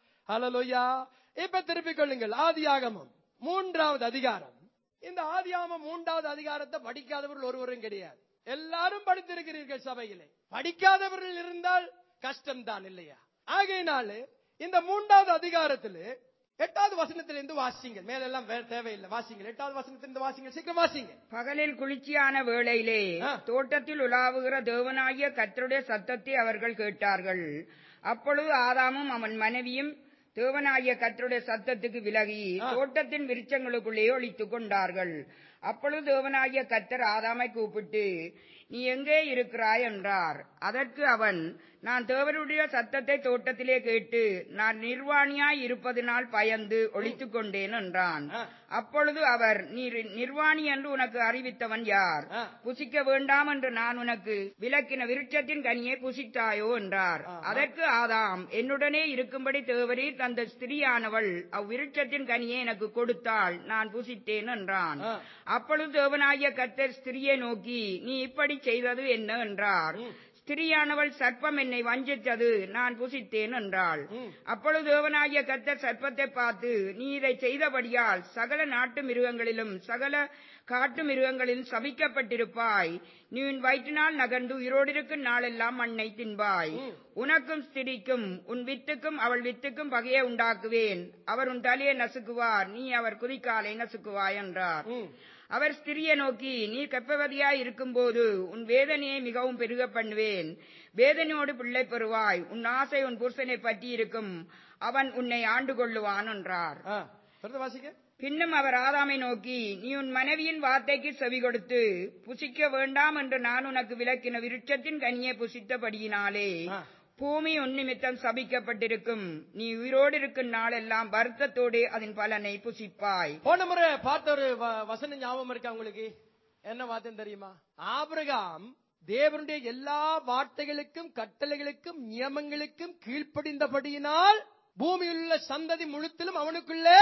ஹலலோயா இப்ப திருப்பிக் கொள்ளுங்கள் ஆதியாகமம் மூன்றாவது அதிகாரம் இந்த ஆதியாகமம் மூன்றாவது அதிகாரத்தை படிக்காதவர்கள் ஒருவரும் கிடையாது எல்லாரும் படித்திருக்கிறீர்கள் சபையிலே படிக்காதவர்கள் இருந்தால் கஷ்டம்தான் இல்லையா ஆகையினாலே இந்த மூன்றாவது அதிகாரத்திலே எட்டாவது வசனத்திலிருந்து வாசிங்க மேலெல்லாம் வேற தேவையில்லை வாசிங்க எட்டாவது வசனத்திலிருந்து வாசிங்க சீக்கிரம் வாசிங்க பகலில் குளிர்ச்சியான வேளையிலே ஆ. தோட்டத்தில் உலாவுகிற தேவனாகிய கர்த்தருடைய சத்தத்தை அவர்கள் கேட்டார்கள் அப்பொழுது ஆதாமும் அவன் மனைவியும் தேவனாகிய கர்த்தருடைய சத்தத்துக்கு விலகி ஆ. தோட்டத்தின் விருட்சங்களுக்குள்ளே ஒளித்துக் கொண்டார்கள் அப்பொழுது தேவனாகிய கர்த்தர் ஆதாமை கூப்பிட்டு நீ எங்கே இருக்கிறாய் என்றார் அதற்கு அவன் நான் தேவனுடைய சத்தத்தை தோட்டத்திலே கேட்டு நான் நிர்வாணியாய் இருப்பதினால் பயந்து ஒளித்துக் கொண்டேன் என்றான் ஆ. அப்பொழுது அவர் நீ நிர்வாணி என்று உனக்கு அறிவித்தவன் யார் ஆ. புசிக்க வேண்டாம் என்று நான் உனக்கு விலக்கின விருட்சத்தின் கனியை புசித்தாயோ என்றார் ஆ. அதற்கு ஆதாம் என்னுடனே இருக்கும்படி தேவரீர் தந்த ஸ்திரியானவள் அவ்விருட்சத்தின் கனியை எனக்கு கொடுத்தாள் நான் புசித்தேன் என்றான் ஆ. அப்பொழுது தேவனாகிய கர்த்தர் ஸ்திரியை நோக்கி நீ இப்படி செய்தது என்ன என்றார் ம். ஸ்திரியானவள் சர்ப்பம் என்னை வஞ்சித்தது நான் புசித்தேன் என்றாள் ம். அப்பொழுது தேவனாகிய கர்த்தர் சர்ப்பத்தை பார்த்து நீ இதை செய்தபடியால் சகல நாட்டு மிருகங்களிலும் சகல காட்டு மிருகங்களிலும் சபிக்கப்பட்டிருப்பாய் நீ உன் வயிற்றினால் நகர்ந்து உயிரோடிருக்கும் நாளெல்லாம் மண்ணை தின்பாய் ம். உனக்கும் ஸ்திரிக்கும் உன் வித்துக்கும் அவள் வித்துக்கும் பகையை உண்டாக்குவேன் அவர் உன் தலையை நசுக்குவார் நீ அவர் குதிக்காலை நசுக்குவாய் என்றார் ம். அவர் ஸ்திரியை நோக்கி நீ கர்ப்பவதியாய் இருக்கும்போது உன் வேதனையை மிகவும் பெருக பண்ணுவேன் வேதனையோடு பிள்ளை பெறுவாய் உன் ஆசை உன் புருஷனை பற்றி இருக்கும் அவன் உன்னை ஆண்டு கொள்ளுவான் என்றார் ஆ. தொடர்ந்து வாசிங்க பின்னும் அவர் ஆதாமை நோக்கி நீ உன் மனைவியின் வார்த்தைக்கு செவி கொடுத்து புசிக்க வேண்டாம் என்று நான் உனக்கு விளக்கின விருட்சத்தின் கனியை புசித்தபடியினாலே ஆ. பூமி உன் நிமித்தம் சபிக்கப்பட்டிருக்கும் நீ உயிரோடு இருக்கும் நாளெல்லாம் வருத்தத்தோடு அதன் பலனை புசிப்பாய் போன முறை பார்த்த ஒரு வ- வசனம் ஞாபகம் இருக்கா உங்களுக்கு என்ன வார்த்தை தெரியுமா ஆபிரகாம் தேவனுடைய எல்லா வார்த்தைகளுக்கும் கட்டளைகளுக்கும் நியமங்களுக்கும் கீழ்ப்படிந்தபடியினால் பூமியில் உள்ள சந்ததி முழுத்திலும் அவனுக்குள்ளே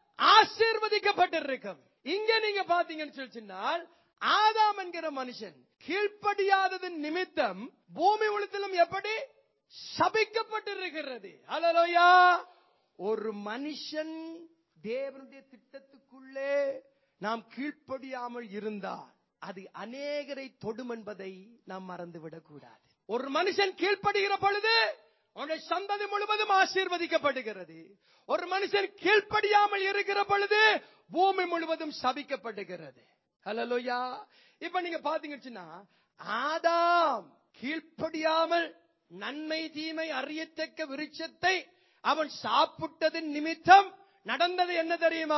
ஆசீர்வதிக்கப்பட்டிருக்கும் இங்க நீங்க பாத்தீங்கன்னு சொல்லி சொன்னால் ஆதாம் என்கிற மனுஷன் கீழ்ப்படியாததன் நிமித்தம் பூமி முழுத்திலும் எப்படி சபிக்கப்பட்டிருக்கிறது அல்லலோயா ஒரு மனுஷன் தேவனுடைய திட்டத்துக்குள்ளே நாம் கீழ்ப்படியாமல் இருந்தால் அது அநேகரை தொடும் என்பதை நாம் மறந்துவிடக் கூடாது ஒரு மனுஷன் கீழ்ப்படுகிற பொழுது அவனுடைய சந்ததி முழுவதும் ஆசீர்வதிக்கப்படுகிறது ஒரு மனுஷன் கீழ்ப்படியாமல் இருக்கிற பொழுது பூமி முழுவதும் சபிக்கப்படுகிறது ஹலலோயா இப்ப நீங்க பாத்தீங்கன்னா ஆதாம் கீழ்ப்படியாமல் நன்மை தீமை அறியத்தக்க விருட்சத்தை அவன் சாப்பிட்டதின் நிமித்தம் நடந்தது என்ன தெரியுமா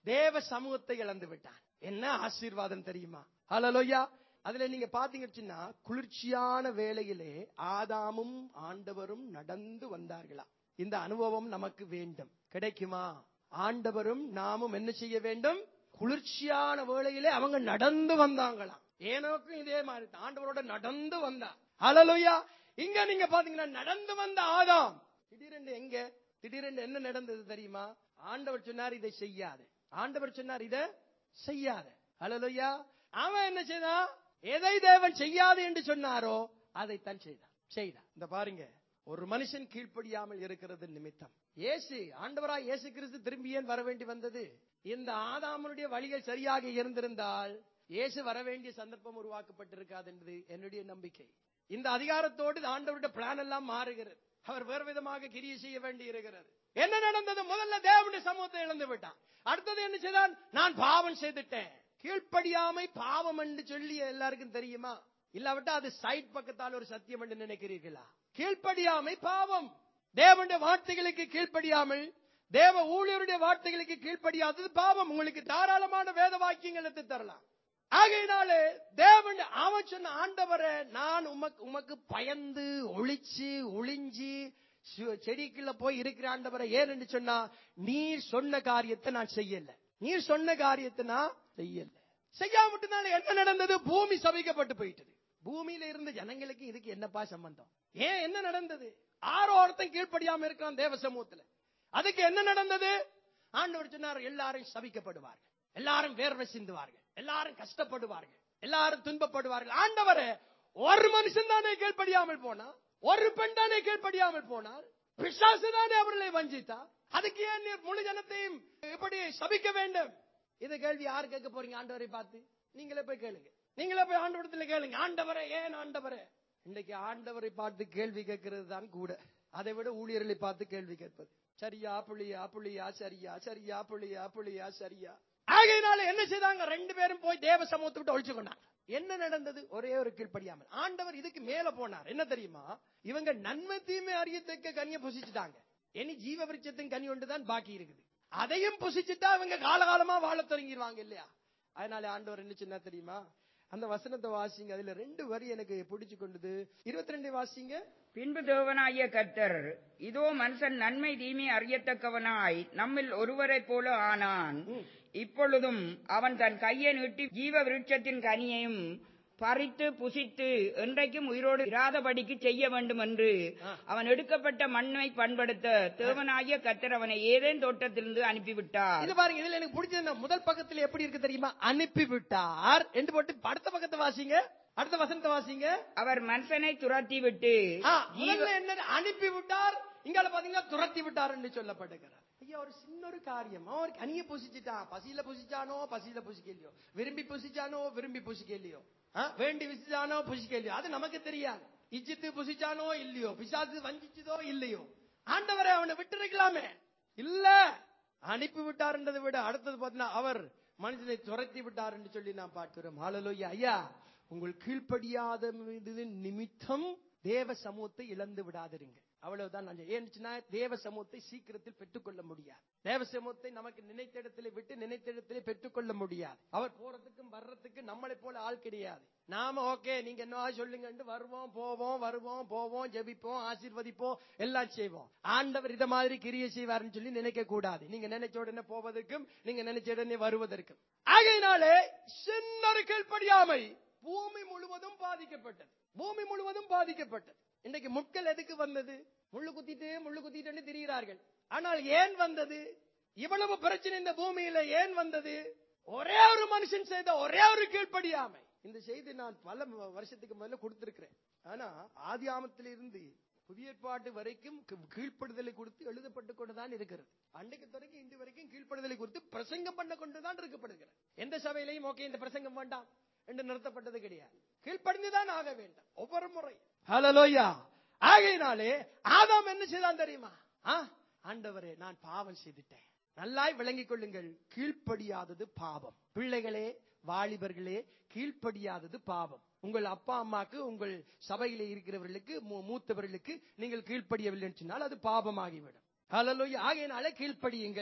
தேவ சமூகத்தை இழந்து விட்டான் என்ன ஆசீர்வாதம் தெரியுமா ஹalleluya அதுல நீங்க பாத்தீங்கன்னா குளிர்ச்சியான வேளையிலே ஆதாமும் ஆண்டவரும் நடந்து வந்தார்களாம் இந்த அனுபவம் நமக்கு வேண்டும் கிடைக்குமா ஆண்டவரும் நாமும் என்ன செய்ய வேண்டும் குளிர்ச்சியான வேளையிலே அவங்க நடந்து வந்தாங்களாம் ஏனோக்கும் இதே மாதிரி தான். ஆண்டவரோட நடந்து வந்தா ஹalleluya இங்க நீங்க பாத்தீங்கன்னா நடந்து வந்த ஆதாம் திடீரென்று எங்க திடீரென்று என்ன நடந்தது தெரியுமா ஆண்டவர் சொன்னார் இதை செய்யாத ஆண்டவர் சொன்னார் இதை செய்யாத ஹalleluya அவன் என்ன செய்தான் எதை தேவன் செய்யாது என்று சொன்னாரோ அதைத்தான் செய்தான் செய்தான் இந்த பாருங்க ஒரு மனுஷன் கீழ்ப்படியாமல் இருக்கிறது நிமித்தம் இயேசு ஆண்டவராய் இயேசு கிறிஸ்து திரும்பி ஏன் வர வேண்டி வந்தது இந்த ஆதாமனுடைய வழிகள் சரியாக இருந்திருந்தால் இயேசு வர வேண்டிய சந்தர்ப்பம் உருவாக்கப்பட்டிருக்காது என்பது என்னுடைய நம்பிக்கை இந்த அதிகாரத்தோடு இந்த ஆண்டவருடைய பிளான் எல்லாம் மாறுகிறது அவர் வேறு விதமாக கிரியை செய்ய வேண்டி இருக்கிறது என்ன நடந்தது முதல்ல தேவனுடைய சமூகத்தை இழந்து விட்டான் அடுத்தது என்ன செய்தான் நான் பாவம் செய்துட்டேன் கீழ்ப்படியாமை பாவம் என்று சொல்லி எல்லாருக்கும் தெரியுமா இல்லாவிட்டா அது சைட் பக்கத்தால் ஒரு சத்தியம் என்று நினைக்கிறீர்களா கீழ்ப்படியாமை பாவம் தேவனுடைய வார்த்தைகளுக்கு கீழ்ப்படியாமல் தேவ ஊழியருடைய வார்த்தைகளுக்கு கீழ்ப்படியாதது பாவம் உங்களுக்கு தாராளமான வேத வாக்கியங்கள் எடுத்து தரலாம் ஆகையினாலே தேவன் அவன் சொன்ன ஆண்டவரை நான் உமக்கு உமக்கு பயந்து ஒளிச்சு ஒளிஞ்சு சு- செடிக்குள்ள போய் இருக்கிற ஆண்டவரை ஏன் என்று சொன்னா நீர் சொன்ன காரியத்தை நான் செய்யல நீர் சொன்ன காரியத்தை நான் செய்யல செய்யாமட்டனால என்ன நடந்தது பூமி சபிக்கப்பட்டு போயிட்டது பூமியில இருந்த ஜனங்களுக்கு இதுக்கு என்னப்பா சம்பந்தம் ஏன் என்ன நடந்தது ஆரோ ஒருத்தன் கீழ்ப்படியாம இருக்கான் தேவ சமூகத்துல அதுக்கு என்ன நடந்தது ஆண்டவர் சொன்னார் எல்லாரும் சபிக்கப்படுவார்கள் எல்லாரும் வேர்வை சிந்துவார்கள் எல்லாரும் கஷ்டப்படுவார்கள் எல்லாரும் துன்பப்படுவார்கள் ஆண்டவரே ஒரு மனுஷன் தானே கீழ்ப்படியாமல் போனா ஒரு பெண் தானே கீழ்ப்படியாமல் போனார் பிசாசு தானே அவர்களை வஞ்சித்தார் அதுக்கு ஏன் நீர் முழு ஜனத்தையும் இப்படி சபிக்க வேண்டும் இந்த கேள்வி யார் கேட்க போறீங்க ஆண்டவரை பார்த்து நீங்களே போய் கேளுங்க நீங்களே போய் ஆண்டவரத்துல கேளுங்க ஆண்டவரே ஏன் ஆண்டவரே இன்னைக்கு ஆண்டவரை பார்த்து கேள்வி கேட்கிறது தான் கூட அதை விட ஊழியர்களை பார்த்து கேள்வி கேட்பது சரியா புளியா புளியா சரியா சரியா புளியா புளியா சரியா ஆகையினால என்ன செய்தாங்க ரெண்டு பேரும் போய் தேவ சமூகத்தை விட்டு ஒழிச்சு கொண்டாங்க என்ன நடந்தது ஒரே ஒரு கீழ்ப்படியாமல் ஆண்டவர் இதுக்கு மேல போனார் என்ன தெரியுமா இவங்க நன்மை தீமை அறியத்தக்க கனியை புசிச்சுட்டாங்க இனி ஜீவ விருட்சத்தின் கனி ஒன்று தான் பாக்கி இருக்குது அதையும் புசிச்சுட்டா அவங்க காலகாலமா வாழ தொடங்கிடுவாங்க இல்லையா அதனால ஆண்டவர் என்ன சொன்னா தெரியுமா அந்த வசனத்தை வாசிங்க அதுல ரெண்டு வரி எனக்கு பிடிச்சு கொண்டது இருபத்தி ரெண்டு வாசிங்க பின்பு தேவனாகிய கர்த்தர் இதோ மனுஷன் நன்மை தீமை அறியத்தக்கவனாய் நம்மில் ஒருவரைப் போல ஆனான் இப்பொழுதும் அவன் தன் கையை நீட்டி ஜீவ விருட்சத்தின் கனியையும் பறித்து புசித்து என்றைக்கும் உயிரோடு இராதபடிக்கு செய்ய வேண்டும் என்று ஆ. அவன் எடுக்கப்பட்ட மண்ணை பண்படுத்த தேவனாகிய கர்த்தர் அவனை ஏதேன் தோட்டத்திலிருந்து அனுப்பிவிட்டார் இது பாருங்க இதுல எனக்கு பிடிச்சது என்ன? முதல் பக்கத்துல எப்படி இருக்கு தெரியுமா அனுப்பி விட்டார் என்று போட்டு அடுத்த பக்கத்தை வாசிங்க அடுத்த வசனத்தை வாசிங்க அவர் மனுஷனை துரத்தி விட்டு ஆ, ஜீவ முதல்ல என்ன அனுப்பி விட்டார் இங்கால பாத்தீங்கன்னா துரத்தி விட்டார் என்று சொல்லப்படுகிறார் ஐயா ஒரு சின்ன ஒரு காரியம் அவன் ஒரு கனியை புசிச்சிட்டான் பசியில புசிச்சானோ பசியில புசிக்கலையோ விரும்பி புசிச்சானோ விரும்பி புசிக்கலையோ ஆ, வேண்டி புசிச்சானோ புசிக்கலையோ அது நமக்கு தெரியாது இஜித்து புசிச்சானோ இல்லையோ பிசாசு வஞ்சிச்சதோ இல்லையோ ஆண்டவரை அவனை விட்டுருக்கலாமே இல்ல அனுப்பி விட்டார்ன்றதை விட அடுத்தது பார்த்தீங்கன்னா அவர் மனுஷனை துரத்தி விட்டார் என்று சொல்லி நாம் பார்க்கிறோம் ஹalleluya ஐயா உங்கள் கீழ்ப்படியாத நிமித்தம் தேவ சமூகத்தை இழந்து விடாதிருங்க அவ்வளவுதான் நான் சொல்ல- ஏன்னு சொன்னா, தேவ சமூகத்தை சீக்கிரத்தில் பெற்றுக்கொள்ள முடியாது தேவ சமூகத்தை நமக்கு நினைத்த இடத்திலே விட்டு நினைத்த இடத்திலே பெற்றுக்கொள்ள முடியாது அவர் போறதுக்கும் வர்றதுக்கும் நம்மளை போல ஆள் கிடையாது நாம ஓகே நீங்க என்ன சொல்லுங்க வருவோம் போவோம் வருவோம் போவோம் ஜெபிப்போம் ஆசீர்வதிப்போம் எல்லாம் செய்வோம் ஆண்டவர் இத மாதிரி கிரியை செய்வார்னு சொல்லி நினைக்க கூடாது நீங்க நினைச்ச உடனே போவதற்கும் நீங்க நினைச்ச உடனே வருவதற்கும் ஆகையினாலே சின்ன ஒரு கீழ்ப்படியாமை பூமி முழுவதும் பாதிக்கப்பட்டது பூமி முழுவதும் பாதிக்கப்பட்டது இன்னைக்கு முட்கள் எதுக்கு வந்தது முள்ளு குத்திட்டு முள்ளு குத்திட்டு திரிகிறார்கள் ஆனால் ஏன் வந்தது இவ்வளவு பிரச்சனை இந்த பூமியில ஏன் வந்தது ஒரே ஒரு மனுஷன் செய்த ஒரே ஒரு கீழ்ப்படியாமை இந்த செய்தி நான் பல ம- வருஷத்துக்கு முதல்ல கொடுத்திருக்கிறேன் ஆனா ஆதியாமத்திலிருந்து புதிய ஏற்பாட்டு வரைக்கும் கீ- கீழ்ப்படுதலை குறித்து எழுதப்பட்டு கொண்டுதான் இருக்கிறது அன்றைக்கு வரைக்கும் இன்று வரைக்கும் கீழ்ப்படுதலை குறித்து பிரசங்கம் பண்ண கொண்டுதான் இருக்கப்படுகிறது எந்த சபையிலையும் ஓகே இந்த பிரசங்கம் வேண்டாம் என்று நிறுத்தப்பட்டது கிடையாது கீழ்ப்படிந்துதான் ஆக வேண்டும் ஒவ்வொரு முறை ஹalleluya ஆகையினாலே ஆதாம் என்ன செய்தான் தெரியுமா ஆ? ஆண்டவரே நான் பாவம் செய்துட்டேன் நல்லாய் விளங்கிக் கொள்ளுங்கள் கீழ்ப்படியாதது பாவம் பிள்ளைகளே வாலிபர்களே கீழ்ப்படியாதது பாவம் உங்கள் அப்பா அம்மாக்கு உங்கள் சபையிலே இருக்கிறவர்களுக்கு மூ- மூத்தவர்களுக்கு நீங்கள் கீழ்ப்படியவில்லை என்று சொன்னால் அது பாவமாகிவிடும் ஹalleluya ஆகையினாலே கீழ்ப்படியுங்கள்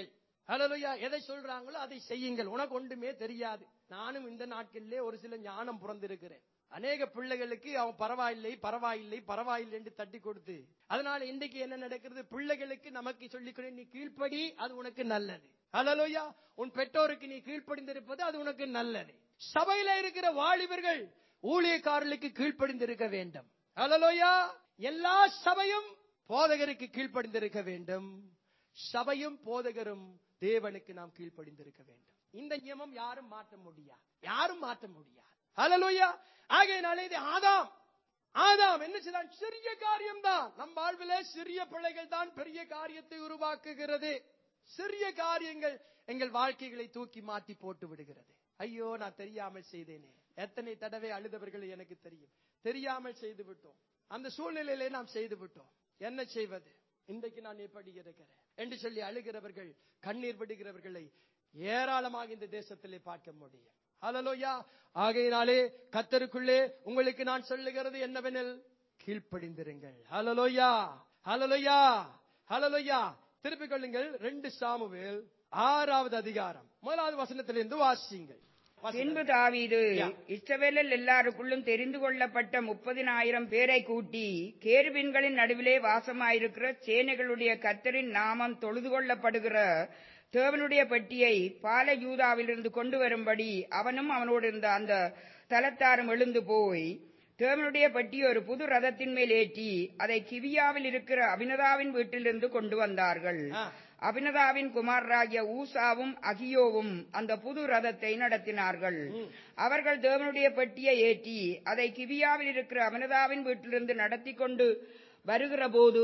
ஹalleluya எதை சொல்றாங்களோ அதை செய்யுங்கள் உனக்கு ஒன்றுமே தெரியாது நானும் இந்த நாட்களிலே ஒரு சில ஞானம் பிறந்திருக்கிறேன் அநேக பிள்ளைகளுக்கு அவன் பரவாயில்லை பரவாயில்லை பரவாயில்லை என்று தட்டி கொடுத்து அதனால இன்றைக்கு என்ன நடக்கிறது பிள்ளைகளுக்கு நமக்கு சொல்லிக் கொடு, நீ கீழ்ப்படி அது உனக்கு நல்லது ஹalleluya உன் பெற்றோருக்கு நீ கீழ்ப்படிந்திருப்பது அது உனக்கு நல்லது சபையில இருக்கிற வாலிபர்கள் ஊழியக்காரர்களுக்கு கீழ்ப்படிந்திருக்க வேண்டும் ஹalleluya எல்லா சபையும் போதகருக்கு கீழ்ப்படிந்திருக்க வேண்டும் சபையும் போதகரும் தேவனுக்கு நாம் கீழ்ப்படிந்திருக்க வேண்டும் இந்த நியமம் யாரும் மாற்ற முடியாது யாரும் மாற்ற முடியாது ஹalleluya ஆகையினாலே இது ஆதாம் ஆதாம் என்ன செய்தான் சிறிய காரியம் தான் நம் வாழ்விலே சிறிய பிள்ளைகள் தான் பெரிய காரியத்தை உருவாக்குகிறது சிறிய காரியங்கள் எங்கள் வாழ்க்கைகளை தூக்கி மாட்டி போட்டு விடுகிறது ஐயோ நான் தெரியாமல் செய்தேனே எத்தனை தடவை அழுதவர்கள் எனக்கு தெரியும் தெரியாமல் செய்து விட்டோம் அந்த சூழ்நிலையிலே நாம் செய்து விட்டோம் என்ன செய்வது இன்றைக்கு நான் எப்படி இருக்கிறேன் என்று சொல்லி அழுகிறவர்கள் கண்ணீர் விடுகிறவர்களை ஏராளமாக இந்த தேசத்திலே பார்க்க முடியும் ஹalleluya ஆகையினாலே கத்தருக்குள்ளே உங்களுக்கு நான் சொல்லுகிறது என்னவெனில் கீழ்ப்படிந்திருங்கள் ஹalleluya ஹalleluya ஹalleluya திருப்பிக் கொள்ளுங்கள் ரெண்டு சாமுவேல் ஆறாவது அதிகாரம் முதலாவது வசனத்திலிருந்து வாசியுங்கள் பின்பு தாவீது Yeah. இஸ்ரவேலில் எல்லாருக்குள்ளும் தெரிந்து கொள்ளப்பட்ட முப்பதினாயிரம் பேரை கூட்டி கேருபீன்களின் நடுவிலே வாசமாயிருக்கிற சேனைகளுடைய கர்த்தரின் நாமம் தொழுது கொள்ளப்படுகிற தேவனுடைய பெட்டியை பால யூதாவிலிருந்து கொண்டு வரும்படி அவனும் அவனோடு இருந்த அந்த தலத்தாரும் எழுந்து போய் தேவனுடைய பெட்டி ஒரு புது ரதத்தின் மேல் ஏற்றி அதை கிவியாவில் இருக்கிற அபினதாவின் வீட்டிலிருந்து கொண்டு வந்தார்கள் ஆ. அபினதாவின் குமாரராகிய ஊசாவும் அகியோவும் அந்த புது ரதத்தை நடத்தினார்கள் அவர்கள் தேவனுடைய பெட்டியை ஏற்றி அதை கிவியாவில் இருக்கிற அபினதாவின் வீட்டிலிருந்து நடத்தி கொண்டு வருகிற போது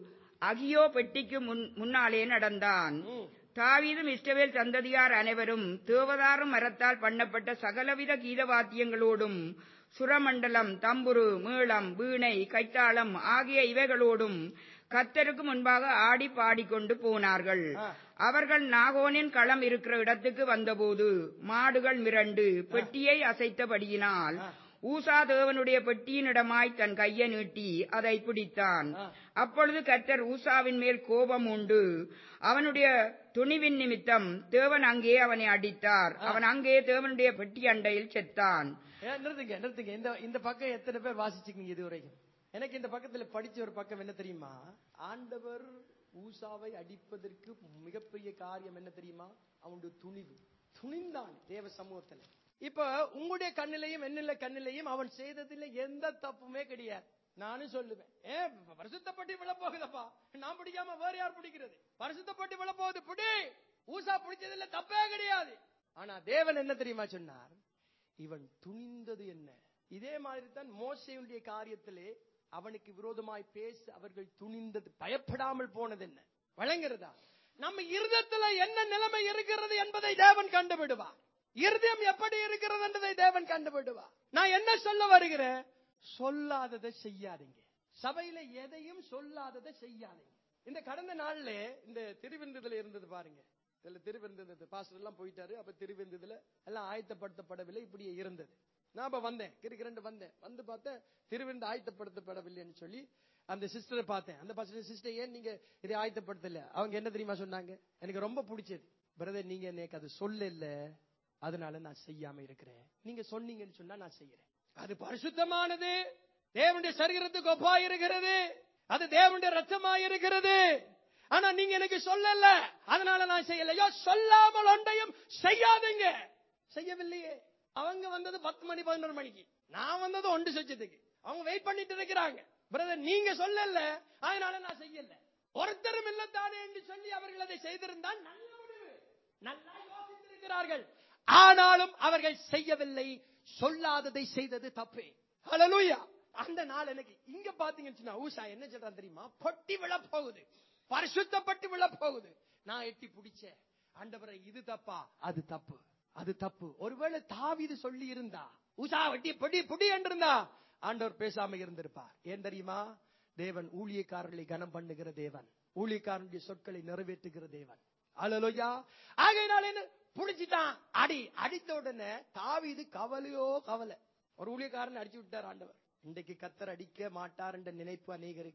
அகியோ பெட்டிக்கு முன்- முன்னாலே நடந்தான் தாவீதும் இஸ்ரவேல் சந்ததியார் அனைவரும் தேவதாரும் மரத்தால் பண்ணப்பட்ட சகலவித கீதவாத்தியங்களோடும் சுரமண்டலம் தம்புரு மேளம் வீணை கைத்தாளம் ஆகிய இவைகளோடும் கத்தருக்கு முன்பாக ஆடி பாடிக்கொண்டு போனார்கள் ஆ. அவர்கள் நாகோனின் களம் இருக்கிற இடத்துக்கு வந்தபோது மாடுகள் மிரண்டு பெட்டியை அசைத்தபடியினால் ஆ. ஊசா தேவனுடைய பெட்டியினிடமாய் தன் கையை நீட்டி அதை பிடித்தான் ஆ. அப்பொழுது கர்த்தர் ஊசாவின் மேல் கோபம் உண்டு அவனுடைய துணிவின் நிமித்தம் தேவன் அங்கே அவனை அடித்தார் அவன் அங்கே தேவனுடைய பெட்டி அண்டையில் செத்தான் ஏன் நிறுத்துங்க நிறுத்துங்க இந்த இந்த பக்கம் எத்தனை பேர் வாசிச்சுக்கீங்க இதுவரைக்கும் எனக்கு இந்த பக்கத்துல படிச்ச ஒரு பக்கம் என்ன தெரியுமா ஆண்டவர் ஊசாவை அடிப்பதற்கு மிகப்பெரிய காரியம் என்ன தெரியுமா அவனுடைய துணிவு துணிந்தான் தேவ சமூகத்துல இப்ப உங்களுடைய கண்ணிலையும் என்னில கண்ணிலையும் அவன் செய்ததுல எந்த தப்புமே கிடையாது நானும் சொல்லுவேன் ஏ பரிசுத்தப்பட்டு விழ போகுதப்பா நான் பிடிக்காம வேற யார் பிடிக்கிறது பரிசுத்தப்பட்டு விழ போகுது பிடி ஊசா பிடிச்சதுல தப்பே கிடையாது ஆனா தேவன் என்ன தெரியுமா சொன்னார் இவன் துணிந்தது என்ன இதே மாதிரி தான் மோசையுடைய காரியத்திலே அவனுக்கு விரோதமாய் பேச அவர்கள் துணிந்தது பயப்படாமல் போனது என்ன வழங்குறதா நம்ம இருதயத்துல என்ன நிலைமை இருக்கிறது என்பதை தேவன் கண்டுபிடுவார் இருதயம் எப்படி இருக்கிறது என்பதை தேவன் கண்டுபிடுவார் நான் என்ன சொல்ல வருகிறேன் சொல்லாததை செய்யாதீங்க சபையில எதையும் சொல்லாததை செய்யாதீங்க இந்த கடந்த நாள்ல இந்த திருவிருந்ததுல இருந்தது பாருங்க இதுல திருவிருந்தது பாஸ்டர் எல்லாம் போயிட்டாரு அப்ப திருவிருந்ததுல எல்லாம் ஆயத்தப்படுத்தப்படவில்லை இப்படியே இருந்தது நான் அப்ப வந்தேன் கிரிக்கிறண்டு வந்தேன் வந்து பார்த்தேன் திருவிருந்து ஆயத்தப்படுத்தப்படவில்லைன்னு சொல்லி அந்த சிஸ்டரை பார்த்தேன் அந்த பாஸ்டர் சிஸ்டர் ஏன் நீங்க இதை ஆயத்தப்படுத்தல அவங்க என்ன தெரியுமா சொன்னாங்க எனக்கு ரொம்ப பிடிச்சது பிரதர் நீங்க எனக்கு அது சொல்லல அதனால நான் செய்யாம இருக்கிறேன் நீங்க சொன்னீங்கன்னு சொன்னா நான் செய்யறேன் அது பரிசுத்தமானது தேவனுடைய சரீரத்துக்கு ஒப்பா இருக்கிறது அது தேவனுடைய ரத்தமா இருக்கிறது ஆனா நீங்க எனக்கு சொல்லல அதனால நான் செய்யலையோ சொல்லாமல் ஒன்றையும் செய்யாதீங்க செய்யவில்லையே அவங்க வந்தது பத்து மணி பதினொரு மணிக்கு நான் வந்தது ஒன்று செஞ்சதுக்கு அவங்க வெயிட் பண்ணிட்டு இருக்கிறாங்க பிரதர் நீங்க சொல்லல அதனால நான் செய்யல ஒருத்தரும் இல்லத்தானே என்று சொல்லி அவர்கள் அதை செய்திருந்தால் நல்ல முடிவு நல்லா யோசித்திருக்கிறார்கள் ஆனாலும் அவர்கள் செய்யவில்லை சொல்லாததை செய்தது தப்பே ஹalleluya அந்த நாள் எனக்கு இங்க பாத்தீங்கன்னு சொன்னா ஊசா என்ன சொல்றான் தெரியுமா பொட்டி விழ போகுது பரிசுத்தப்பட்டு விழ போகுது நான் எட்டி பிடிச்சேன் ஆண்டவரை இது தப்பா அது தப்பு அது தப்பு ஒருவேளை தாவீது சொல்லி இருந்தா ஊசா வெட்டி பொடி பொடி என்றிருந்தா ஆண்டவர் பேசாம இருந்திருப்பார் ஏன் தெரியுமா தேவன் ஊழியக்காரர்களை கனம் பண்ணுகிற தேவன் ஊழியக்காரனுடைய சொற்களை நிறைவேற்றுகிற தேவன் அலலோயா ஆகையினால என்ன புடிச்சிட்டான் அடி அடித்த உடனே தாவீது கவலையோ கவலை ஒரு ஊழியக்காரன் அடிச்சு விட்டார் ஆண்டவர் இன்றைக்கு கத்தர் அடிக்க மாட்டார் என்ற நினைப்பு அநேகருக்கு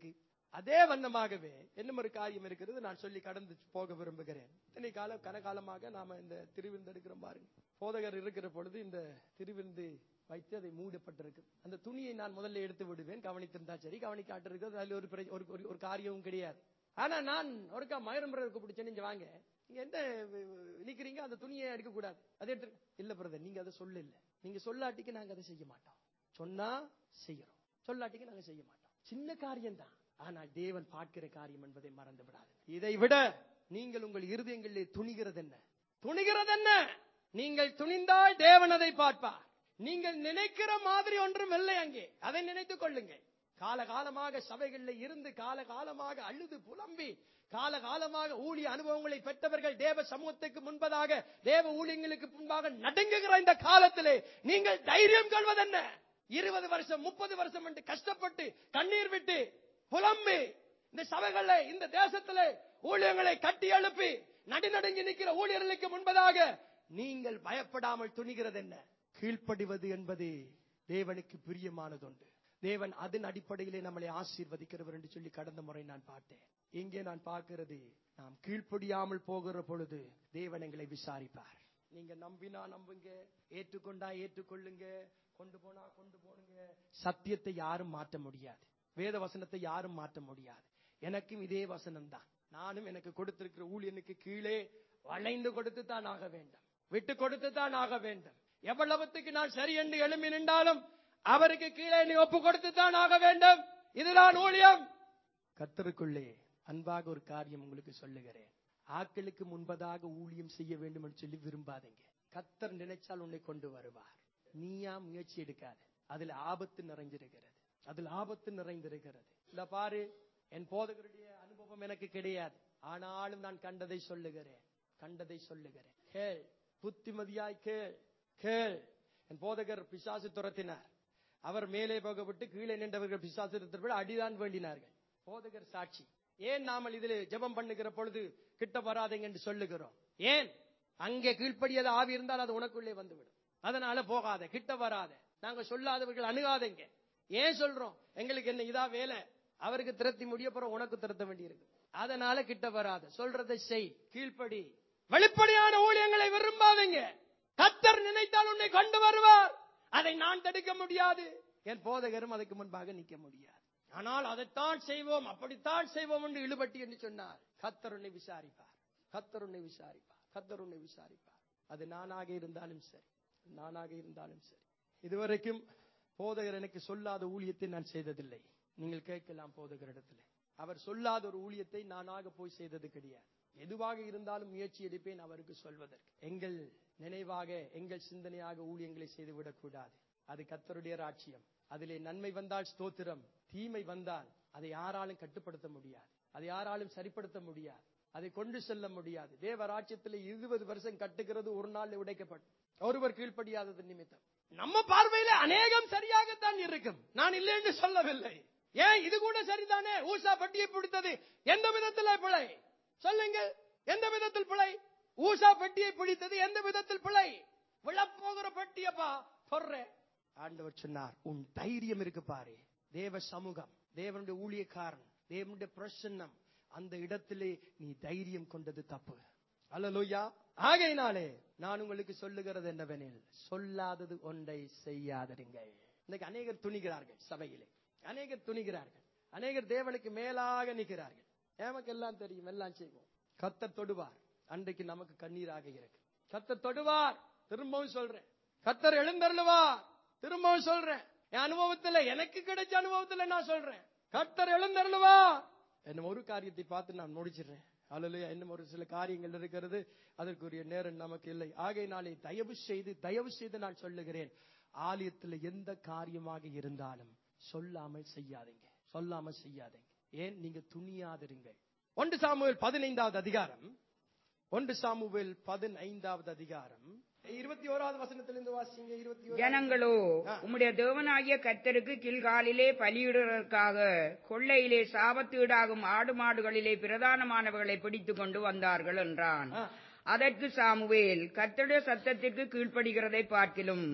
அதே வண்ணமாகவே இன்னும் ஒரு காரியம் இருக்கிறது நான் சொல்லி கடந்து போக விரும்புகிறேன் இத்தனை காலம் கனகாலமாக நாம இந்த திருவிருந்து எடுக்கிறோம் பாருங்க போதகர் இருக்கிற பொழுது இந்த திருவிருந்து வைத்து அதை மூடப்பட்டிருக்கு அந்த துணியை நான் முதல்ல எடுத்து விடுவேன் கவனித்திருந்தா சரி கவனிக்காட்டிருக்கிறது அதுல ஒரு பிர- ஒரு- ஒரு- ஒரு காரியமும் கிடையாது ஆனா நான் ஒருக்கா மயிரம் பிரதருக்கு பிடிச்சேன்னு இங்க வாங்க நீங்க எந்த நிக்கிறீங்க அந்த துணியை எடுக்க கூடாது அதை எடுத்து இல்ல பிரதர் நீங்க அதை சொல்ல இல்ல நீங்க சொல்லாட்டிக்கு நாங்க அதை செய்ய மாட்டோம் சொன்னா செய்யறோம் சொல்லாட்டிக்கு நாங்க செய்ய மாட்டோம் சின்ன காரியம் தான் ஆனால் தேவன் பார்க்கிற காரியம் என்பதை மறந்து விடாது இதை விட நீங்கள் உங்கள் இருதயங்களிலே துணிகிறது என்ன துணிகிறது என்ன நீங்கள் துணிந்தால் தேவன் அதை பார்ப்பார் நீங்கள் நினைக்கிற மாதிரி ஒன்றும் இல்லை அங்கே அதை நினைத்துக் கொள்ளுங்கள் காலகாலமாக சபைகளில் இருந்து காலகாலமாக அழுது புலம்பி காலகாலமாக ஊழிய அனுபவங்களை பெற்றவர்கள் தேவ சமூகத்துக்கு முன்பதாக தேவ ஊழியங்களுக்கு முன்பாக நடுங்குகிற இந்த காலத்திலே நீங்கள் தைரியம் கொள்வதென்ன இருபது வருஷம் முப்பது வருஷம் என்று கஷ்டப்பட்டு கண்ணீர் விட்டு புலம்பி இந்த சபைகளை இந்த தேசத்திலே ஊழியங்களை கட்டி எழுப்பி நடுநடுங்கி நிற்கிற ஊழியர்களுக்கு முன்பதாக நீங்கள் பயப்படாமல் துணிகிறது என்ன கீழ்ப்படிவது என்பது தேவனுக்கு பிரியமானதுண்டு தேவன் அதன் அடிப்படையிலே நம்மளை ஆசீர்வதிக்கிறவர் என்று சொல்லி கடந்த முறை நான் பார்த்தேன் இங்கே நான் பார்க்கிறது நாம் கீழ்ப்படியாமல் போகிற பொழுது தேவன் எங்களை விசாரிப்பார் நீங்க நம்பினா நம்புங்க ஏற்றுக்கொண்டா ஏற்றுக்கொள்ளுங்க கொண்டு போனா கொண்டு போனுங்க சத்தியத்தை யாரும் மாற்ற முடியாது வேத வசனத்தை யாரும் மாற்ற முடியாது எனக்கும் இதே வசனம் தான் நானும் எனக்கு கொடுத்திருக்கிற ஊழியனுக்கு கீழே வளைந்து கொடுத்து தான் ஆக வேண்டும் விட்டு கொடுத்து தான் ஆக வேண்டும் எவ்வளவுத்துக்கு நான் சரி என்று எழும்பி நின்றாலும் அவருக்கு கீழே நீ ஒப்பு கொடுத்து தான் ஆக வேண்டும் இதுதான் ஊழியம் கத்தருக்குள்ளே அன்பாக ஒரு காரியம் உங்களுக்கு சொல்லுகிறேன் ஆக்களுக்கு முன்பதாக ஊழியம் செய்ய வேண்டும் என்று சொல்லி விரும்பாதீங்க கத்தர் நினைச்சால் உன்னை கொண்டு வருவார் நீயா முயற்சி எடுக்காது அதுல ஆபத்து நிறைஞ்சிருக்கிறது அதில் ஆபத்து நிறைந்திருக்கிறது இந்த பாரு என் போதகருடைய அனுபவம் எனக்கு கிடையாது ஆனாலும் நான் கண்டதை சொல்லுகிறேன் கண்டதை சொல்லுகிறேன் கேள் புத்திமதியாய் கேள் கேள் என் போதகர் பிசாசு துரத்தினார் அவர் மேலே போக விட்டு கீழே நின்றவர்கள் பிசாசு துரத்தினால் அடிதான் வேண்டினார்கள் போதகர் சாட்சி ஏன் நாமல் இதில் ஜெபம் பண்ணுகிற பொழுது கிட்ட வராதீங்க என்று சொல்லுகிறோம் ஏன் அங்கே கீழ்ப்படியாத ஆவி இருந்தால் அது உனக்குள்ளே வந்துவிடும் அதனால போகாத கிட்ட வராத நாங்க சொல்லாதவர்கள் அணுகாதீங்க ஏன் சொல்றோம் எங்களுக்கு என்ன இதா வேலை அவருக்கு திரத்தி முடிய போறோம் உனக்கு திரத்த வேண்டியிருக்கு அதனால கிட்ட வராத சொல்றதை செய் கீழ்ப்படி வெளிப்படையான ஊழியங்களை விரும்பாதீங்க கத்தர் நினைத்தால் உன்னை கொண்டு வருவார் அதை நான் தடுக்க முடியாது என் போதகரும் அதுக்கு முன்பாக நிற்க முடியாது ஆனால் அதைத்தான் செய்வோம் அப்படித்தான் செய்வோம் என்று இழுபட்டி என்று சொன்னார் கத்தர் உன்னை விசாரிப்பார் கத்தர் உன்னை விசாரிப்பார் கத்தர் உன்னை விசாரிப்பார் அது நானாக இருந்தாலும் சரி நானாக இருந்தாலும் சரி இதுவரைக்கும் போதகர் எனக்கு சொல்லாத ஊழியத்தை நான் செய்ததில்லை நீங்கள் கேட்கலாம் போதகரிடத்தில் அவர் சொல்லாத ஒரு ஊழியத்தை நானாக போய் செய்தது கிடையாது எதுவாக இருந்தாலும் முயற்சி எடுப்பேன் அவருக்கு சொல்வதற்கு எங்கள் நினைவாக எங்கள் சிந்தனையாக ஊழியங்களை செய்துவிடக் கூடாது அது கத்தருடைய ராட்சியம் அதிலே நன்மை வந்தால் ஸ்தோத்திரம் தீமை வந்தால் அதை யாராலும் கட்டுப்படுத்த முடியாது அதை யாராலும் சரிப்படுத்த முடியாது அதை கொண்டு செல்ல முடியாது தேவ ராஜ்யத்தில் இருபது வருஷம் கட்டுகிறது ஒரு நாள் உடைக்கப்படும் ஒருவர் கீழ்ப்படியாதது நிமித்தம் நம்ம பார்வையில அநேகம் சரியாகத்தான் இருக்கும் நான் இல்லை என்று சொல்லவில்லை ஏன் இது கூட சரிதானே ஊசா பட்டியை பிடித்தது எந்த விதத்தில் பிழை சொல்லுங்கள் எந்த விதத்தில் பிழை ஊசா பெட்டியை பிடித்தது எந்த விதத்தில் பிழை விழப்போகிற பெட்டியப்பா சொல்றேன் ஆண்டவர் சொன்னார் உன் தைரியம் இருக்கு பாரு தேவ சமூகம் தேவனுடைய ஊழியக்காரன் தேவனுடைய பிரசன்னம் அந்த இடத்திலே நீ தைரியம் கொண்டது தப்பு அல்லலோயா ஆகையினாலே நான் உங்களுக்கு சொல்லுகிறது என்னவெனில் சொல்லாதது ஒன்றை செய்யாதிருங்கள் இன்னைக்கு அநேகர் துணிகிறார்கள் சபையிலே அநேகர் துணிகிறார்கள் அநேகர் தேவனுக்கு மேலாக நிற்கிறார்கள் நமக்கு எல்லாம் தெரியும் எல்லாம் செய்வோம் கத்தர் தொடுவார் அன்றைக்கு நமக்கு கண்ணீராக இருக்கு கத்தர் தொடுவார் திரும்பவும் சொல்றேன் கத்தர் எழுந்தருளுவார் திரும்பவும் சொல்றேன் என் அனுபவத்துல எனக்கு கிடைச்ச அனுபவத்துல நான் சொல்றேன் கத்தர் எழுந்தருளுவார் என்ன ஒரு காரியத்தை பார்த்து நான் முடிச்சிடுறேன் அல்லையா இன்னும் ஒரு சில காரியங்கள் இருக்கிறது அதற்குரிய நேரம் நமக்கு இல்லை ஆகையினாலே தயவு செய்து தயவு செய்து நான் சொல்லுகிறேன் ஆலயத்தில் எந்த காரியமாக இருந்தாலும் சொல்லாமல் செய்யாதீங்க சொல்லாமல் செய்யாதீங்க ஏன் நீங்க துணியாதிருங்கள் ஒன்று சாமுவேல் பதினைந்தாவது அதிகாரம் ஒன்று சாமுவேல் பதினைந்தாவது அதிகாரம் இருபத்தி ஓராவது வசனத்திலிருந்து வாசிங்க இருபத்தி ஜனங்களோ உம்முடைய தேவனாகிய கர்த்தருக்கு கில்காலிலே பலியிடுவதற்காக கொள்ளையிலே சாபத்தீடாகும் ஆடு மாடுகளிலே பிரதானமானவர்களை பிடித்துக் கொண்டு வந்தார்கள் என்றான் ஆ. அதற்கு சாமுவேல் கர்த்தருடைய சத்தத்திற்கு கீழ்ப்படுகிறதை பார்க்கிலும்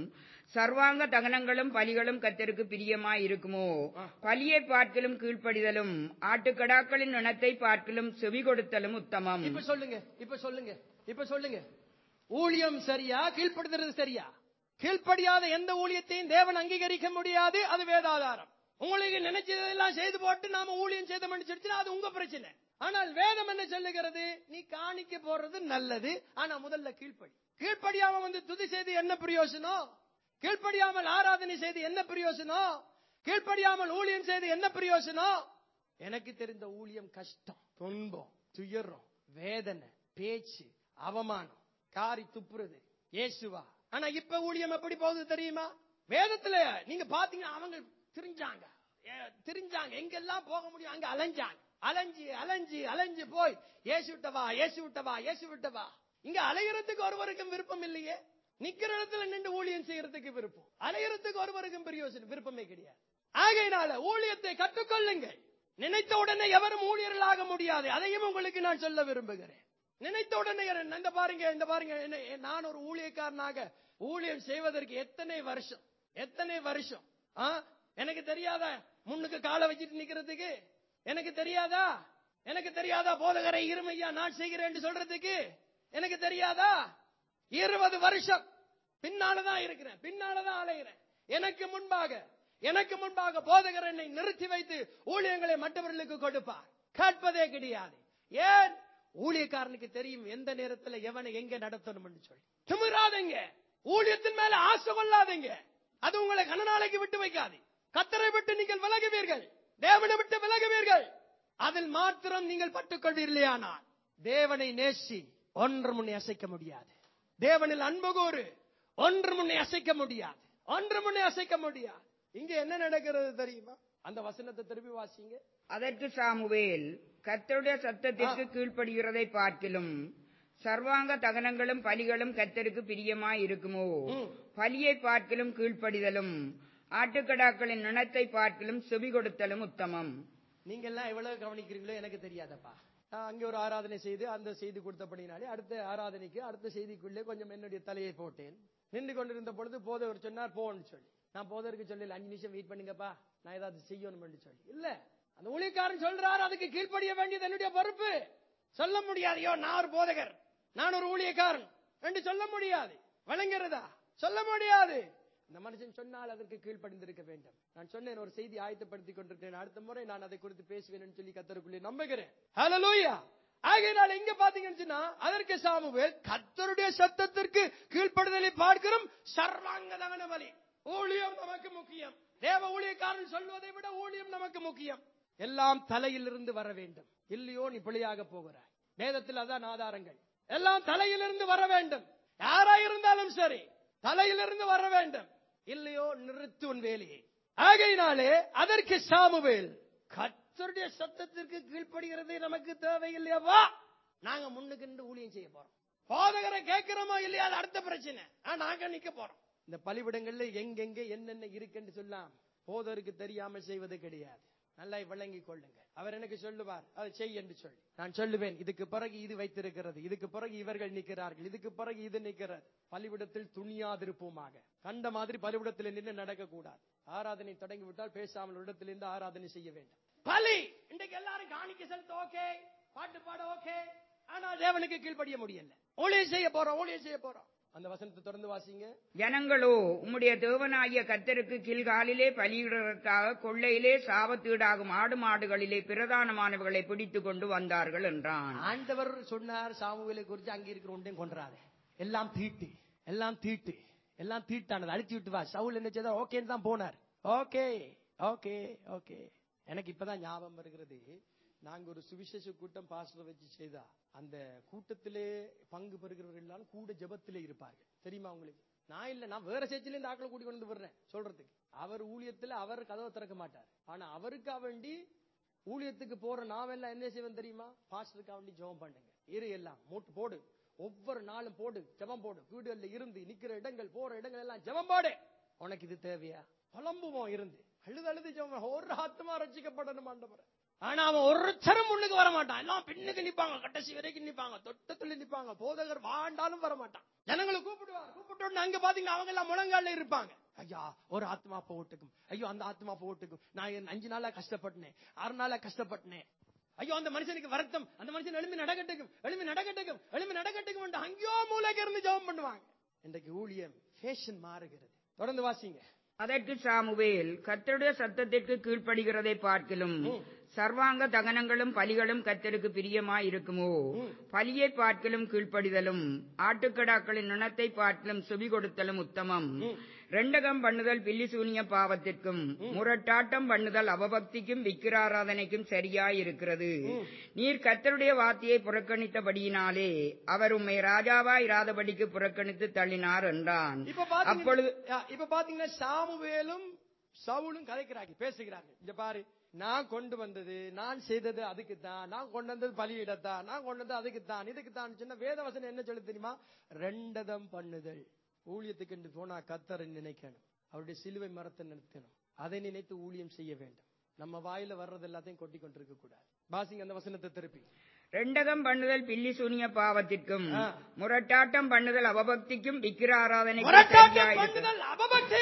சர்வாங்க தகனங்களும் பலிகளும் கத்தருக்கு பிரியமாய் இருக்குமோ பலியை பார்க்கலும் கீழ்ப்படிதலும் ஆட்டுக்கடாக்களின் இனத்தை பார்க்கலும் செவி கொடுத்தலும் உத்தமம் இப்ப சொல்லுங்க இப்ப சொல்லுங்க இப்ப சொல்லுங்க ஊழியம் சரியா கீழ்ப்படுத்துறது சரியா கீழ்ப்படியாத எந்த ஊழியத்தையும் தேவன் அங்கீகரிக்க முடியாது அது வேதாதாரம் உங்களுக்கு நினைச்சதெல்லாம் செய்து போட்டு நாம ஊழியம் செய்தோம்னு சொல்லிச்சுன்னா அது உங்க பிரச்சனை ஆனால் வேதம் என்ன சொல்லுகிறது நீ காணிக்க போறது நல்லது ஆனா முதல்ல கீழ்ப்படி கீழ்ப்படியாம வந்து துதி செய்து என்ன பிரயோசனம் கீழ்ப்படியாமல் ஆராதனை செய்து என்ன பிரயோசனம் கீழ்ப்படியாமல் ஊழியம் செய்து என்ன பிரயோசனம் எனக்கு தெரிந்த ஊழியம் கஷ்டம் துன்பம் துயரம் வேதனை பேச்சு அவமானம் காரி துப்புறது இயேசுவா ஆனா இப்ப ஊழியம் எப்படி போகுது தெரியுமா வேதத்துல நீங்க பாத்தீங்கன்னா அவங்க திரிஞ்சாங்க ஏ, திரிஞ்சாங்க எங்கெல்லாம் போக முடியும் அங்க அலைஞ்சாங்க அலைஞ்சு அலைஞ்சு அலைஞ்சு போய் இயேசு விட்டவா இயேசு விட்டவா இயேசு விட்டவா இங்க அலைகிறதுக்கு ஒருவருக்கும் விருப்பம் இல்லையே நிக்கிற இடத்துல நின்று ஊழியம் செய்யறதுக்கு விருப்பம் அலைகிறதுக்கு ஒருவருக்கும் பிரயோசனம் விருப்பமே கிடையாது ஆகையினால ஊழியத்தை கற்றுக்கொள்ளுங்கள் நினைத்த உடனே எவரும் ஊழியர்களாக முடியாது அதையும் உங்களுக்கு நான் சொல்ல விரும்புகிறேன் நினைத்த உடனே என்ன- இந்த பாருங்க இந்த பாருங்க என்ன- நான் ஒரு ஊழியக்காரனாக ஊழியம் செய்வதற்கு எத்தனை வருஷம் எத்தனை வருஷம் ஆ? எனக்கு தெரியாதா முன்னுக்கு காலை வச்சுட்டு நிக்கிறதுக்கு எனக்கு தெரியாதா எனக்கு தெரியாதா போதகரை இருமையா நான் செய்கிறேன் என்று சொல்றதுக்கு எனக்கு தெரியாதா இருபது வருஷம் பின்னாலதான் இருக்கிறேன் பின்னாலதான் அலைகிறேன் எனக்கு முன்பாக எனக்கு முன்பாக போதகர் என்னை நிறுத்தி வைத்து ஊழியங்களை மற்றவர்களுக்கு கொடுப்பார் கேட்பதே கிடையாது ஏன் ஊழியக்காரனுக்கு தெரியும் எந்த நேரத்துல எவனை எங்க நடத்தணும் சொல்லி திமிராதீங்க ஊழியத்தின் மேல ஆசை கொள்ளாதீங்க அது உங்களை கனநாளைக்கு விட்டு வைக்காது கத்தரை விட்டு நீங்கள் விலகுவீர்கள் தேவனை விட்டு விலகுவீர்கள் அதில் மாத்திரம் நீங்கள் பட்டுக்கொள்வீர்களேயானால் தேவனை நேசி ஒன்று முன்னே அசைக்க முடியாது தேவனில் அன்பு கூறு ஒன்று முன்னே அசைக்க முடியாது ஒன்று முன்னே அசைக்க முடியாது இங்க என்ன நடக்கிறது தெரியுமா அந்த வசனத்தை திருப்பி வாசிங்க அதற்கு சாமுவேல் கர்த்தருடைய சத்தத்திற்கு கீழ்ப்படுகிறதை பார்க்கிலும் சர்வாங்க தகனங்களும் பலிகளும் கர்த்தருக்கு பிரியமாய் இருக்குமோ ம். பலியை பார்க்கிலும் கீழ்ப்படிதலும் ஆட்டுக்கடாக்களின் நினத்தை பார்க்கிலும் செவி கொடுத்தலும் உத்தமம் நீங்க எல்லாம் எவ்வளவு கவனிக்கிறீங்களோ எனக்கு தெரியாதப்பா நான் அங்கே ஒரு ஆராதனை செய்து அந்த செய்தி கொடுத்தபடினாலே அடுத்த ஆராதனைக்கு அடுத்த செய்திக்குள்ளே கொஞ்சம் என்னுடைய தலையை போட்டேன் நின்று கொண்டிருந்த பொழுது போதவர் சொன்னார் போன்னு சொல்லி நான் போதவருக்கு சொல்லல அஞ்சு நிமிஷம் வெயிட் பண்ணுங்கப்பா நான் ஏதாவது செய்யணும்னு சொல்லி இல்ல அந்த ஊழியக்காரன் சொல்றாரு அதுக்கு கீழ்ப்படிய வேண்டியது என்னுடைய பொறுப்பு சொல்ல முடியாது ஐயோ நான் ஒரு போதகர் நான் ஒரு ஊழியக்காரன் என்று சொல்ல முடியாது வழங்குறதா சொல்ல முடியாது இந்த மனுஷன் சொன்னால் அதற்கு கீழ்ப்படிந்திருக்க வேண்டும் நான் சொன்னேன் ஒரு செய்தி ஆயத்தப்படுத்திக் கொண்டிருக்கிறேன் அடுத்த முறை நான் அதை குறித்து பேசுவேன் சொல்லி கத்தருக்குள்ளே நம்புகிறேன் ஹalleluya ஆகையினால இங்க பாத்தீங்கன்னு சொன்னா அதற்கு சாமுவேல் கத்தருடைய சத்தத்திற்கு கீழ்ப்படுதலை பார்க்கிறோம் சர்வாங்க தகன பலி ஊழியம் நமக்கு முக்கியம் தேவ ஊழியக்காரன் சொல்வதை விட ஊழியம் நமக்கு முக்கியம் எல்லாம் தலையிலிருந்து வர வேண்டும் இல்லையோ நீ பிழையாக போகிறாய் வேதத்தில் அதான் ஆதாரங்கள் எல்லாம் தலையிலிருந்து வர வேண்டும் யாரா இருந்தாலும் சரி தலையிலிருந்து வர வேண்டும் இல்லையோ நிறுத்து உன் வேலையை ஆகையினாலே அதற்கு சாமுவேல் கர்த்தருடைய சத்தத்திற்கு கீழ்ப்படுகிறது நமக்கு தேவையில்லையா வா நாங்க முன்னுக்கு நின்று ஊழியம் செய்ய போறோம் போதகரை கேட்கிறோமோ இல்லையா அது அடுத்த பிரச்சனை ஆ, நாங்க நிக்க போறோம் இந்த பலிபிடங்கள்ல எங்கெங்க என்னென்ன இருக்குன்னு சொல்லலாம் போதருக்கு தெரியாமல் செய்வது கிடையாது நல்லா விளங்கிக் கொள்ளுங்க அவர் எனக்கு சொல்லுவார் அதை செய் என்று சொல்லி நான் சொல்லுவேன் இதுக்கு பிறகு இது வைத்திருக்கிறது இதுக்கு பிறகு இவர்கள் நிற்கிறார்கள் இதுக்கு பிறகு இது நிற்கிறது பலிவிடத்தில் துணியாதிருப்போமாக கண்ட மாதிரி பலிவிடத்தில் நின்று நடக்கக்கூடாது ஆராதனை தொடங்கி விட்டால் பேசாமல் இடத்திலிருந்து ஆராதனை செய்ய வேண்டும் பலி இன்றைக்கு எல்லாரும் காணிக்க செலுத்த ஓகே பாட்டு பாட ஓகே ஆனா தேவனுக்கு கீழ்ப்படிய முடியல ஊழியம் செய்ய போறோம் ஊழியம் செய்ய போறோம் அந்த வசனத்தை தொடர்ந்து வாசிங்க ஜனங்களோ உம்முடைய தேவனாகிய கர்த்தருக்கு கில்காலிலே பலியிடுவதற்காக கொள்ளையிலே சாபத்தீடாகும் ஆடு மாடுகளிலே பிரதானமானவர்களை பிடித்துக் கொண்டு வந்தார்கள் என்றான் ஆண்டவர் சொன்னார் சாமுவேலை குறித்து அங்க இருக்கிற ஒன்றையும் கொன்றாரு எல்லாம் தீட்டு எல்லாம் தீட்டு எல்லாம் தீட்டானது அழிச்சு விட்டு வா சவுல் என்ன செய்தார் ஓகேன்னு தான் போனார் ஓகே ஓகே ஓகே எனக்கு இப்பதான் ஞாபகம் வருகிறது நாங்க ஒரு சுவிசேஷ கூட்டம் பாஸ்டர் வச்சு செய்தா அந்த கூட்டத்திலே பங்கு பெறுகிறவர்கள் எல்லாம் கூட ஜெபத்திலே இருப்பார்கள் தெரியுமா உங்களுக்கு நான் இல்ல நான் வேற சேர்ச்சில இருந்து ஆட்களை கூட்டி கொண்டு வர்றேன் சொல்றதுக்கு அவர் ஊழியத்துல அவர் கதவை திறக்க மாட்டார் ஆனா அவருக்கா வேண்டி ஊழியத்துக்கு போற நாவெல்லாம் என்ன செய்வேன் தெரியுமா பாஸ்டருக்கா வேண்டி ஜெபம் பண்ணுங்க இரு எல்லாம் மூட்டு போடு ஒவ்வொரு நாளும் போடு ஜெபம் போடு வீடுகள்ல இருந்து நிக்கிற இடங்கள் போற இடங்கள் எல்லாம் ஜெபம் போடு உனக்கு இது தேவையா புலம்புவோம் இருந்து அழுது அழுது ஜெபம் ஒரு ஆத்மா ரசிக்கப்படணும் ஆண்டவரே ஆனா அவன் ஒரு சரம் முன்னுக்கு வர மாட்டான் எல்லாம் பின்னுக்கு நிப்பாங்க கடைசி வரைக்கும் நிப்பாங்க தொட்டத்துல நிப்பாங்க போதகர் வாண்டாலும் வர மாட்டான் ஜனங்களை கூப்பிடுவார் கூப்பிட்டு உடனே அங்க பாத்தீங்கன்னா அவங்க எல்லாம் முழங்கால இருப்பாங்க ஐயா ஒரு ஆத்மா போட்டுக்கும் ஐயோ அந்த ஆத்மா போட்டுக்கும் நான் என் அஞ்சு நாளா கஷ்டப்பட்டேன் ஆறு நாளா கஷ்டப்பட்டேன் ஐயோ அந்த மனுஷனுக்கு வருத்தம் அந்த மனுஷன் எழும்பி நடக்கட்டுக்கும் எழும்பி நடக்கட்டுக்கும் எழும்பி நடக்கட்டுக்கும் அங்கேயோ மூளைக்கு இருந்து ஜெபம் பண்ணுவாங்க இன்றைக்கு ஊழியம் ஃபேஷன் மாறுகிறது தொடர்ந்து வாசிங்க அதற்கு சாமுவேல் கர்த்தருடைய சத்தத்திற்கு கீழ்ப்படுகிறதை பார்க்கிலும் சர்வாங்க தகனங்களும் பலிகளும் கர்த்தருக்கு பிரியமாய் இருக்குமோ பலியை பார்க்கிலும் கீழ்ப்படிதலும் ஆட்டுக்கடாக்களின் நிணத்தை பார்க்கிலும் சுபி கொடுத்தலும் உத்தமம் ரெண்டகம் பண்ணுதல் பில்லி சூனிய பாவத்திற்கும் முரட்டாட்டம் பண்ணுதல் அவபக்திக்கும் விக்கிராராதனைக்கும் சரியாயிருக்கிறது நீர் கர்த்தருடைய வார்த்தையை புறக்கணித்தபடியினாலே அவர் உம்மை ராஜாவா இராதபடிக்கு புறக்கணித்து தள்ளினார் என்றான் இப்ப பாத்தீங்கன்னா அப்பொழுது யா, இப்ப பாத்தீங்கன்னா சாமுவேலும் சவுலும் கதைக்கிறாங்க பேசுகிறாங்க இங்க பாரு நான் கொண்டு வந்தது நான் செய்தது அதுக்கு தான் நான் கொண்டு வந்தது பலியிடத்தான் நான் கொண்டு வந்தது அதுக்கு தான் இதுக்கு தான் சொன்ன வேதவசனம் என்ன சொல்லு தெரியுமா ரெண்டதம் பண்ணுதல் ஊழியத்துக்கு என்று போனா கத்தரை நினைக்கணும் அவருடைய சிலுவை மரத்தை நிறுத்தணும் அதை நினைத்து ஊழியம் செய்ய வேண்டும் நம்ம வாயில வர்றது எல்லாத்தையும் கொட்டி கொண்டிருக்க கூடாது பாசிங்க அந்த வசனத்தை திருப்பி ரெண்டகம் பண்ணுதல் பில்லி சூனிய பாவத்திற்கும் ஆ. முரட்டாட்டம் பண்ணுதல் அவபக்திக்கும் விக்கிர ஆராதனைக்கும் முரட்டாட்டம் சரியாயிருக்கிறது பண்ணுதல் அபபக்தி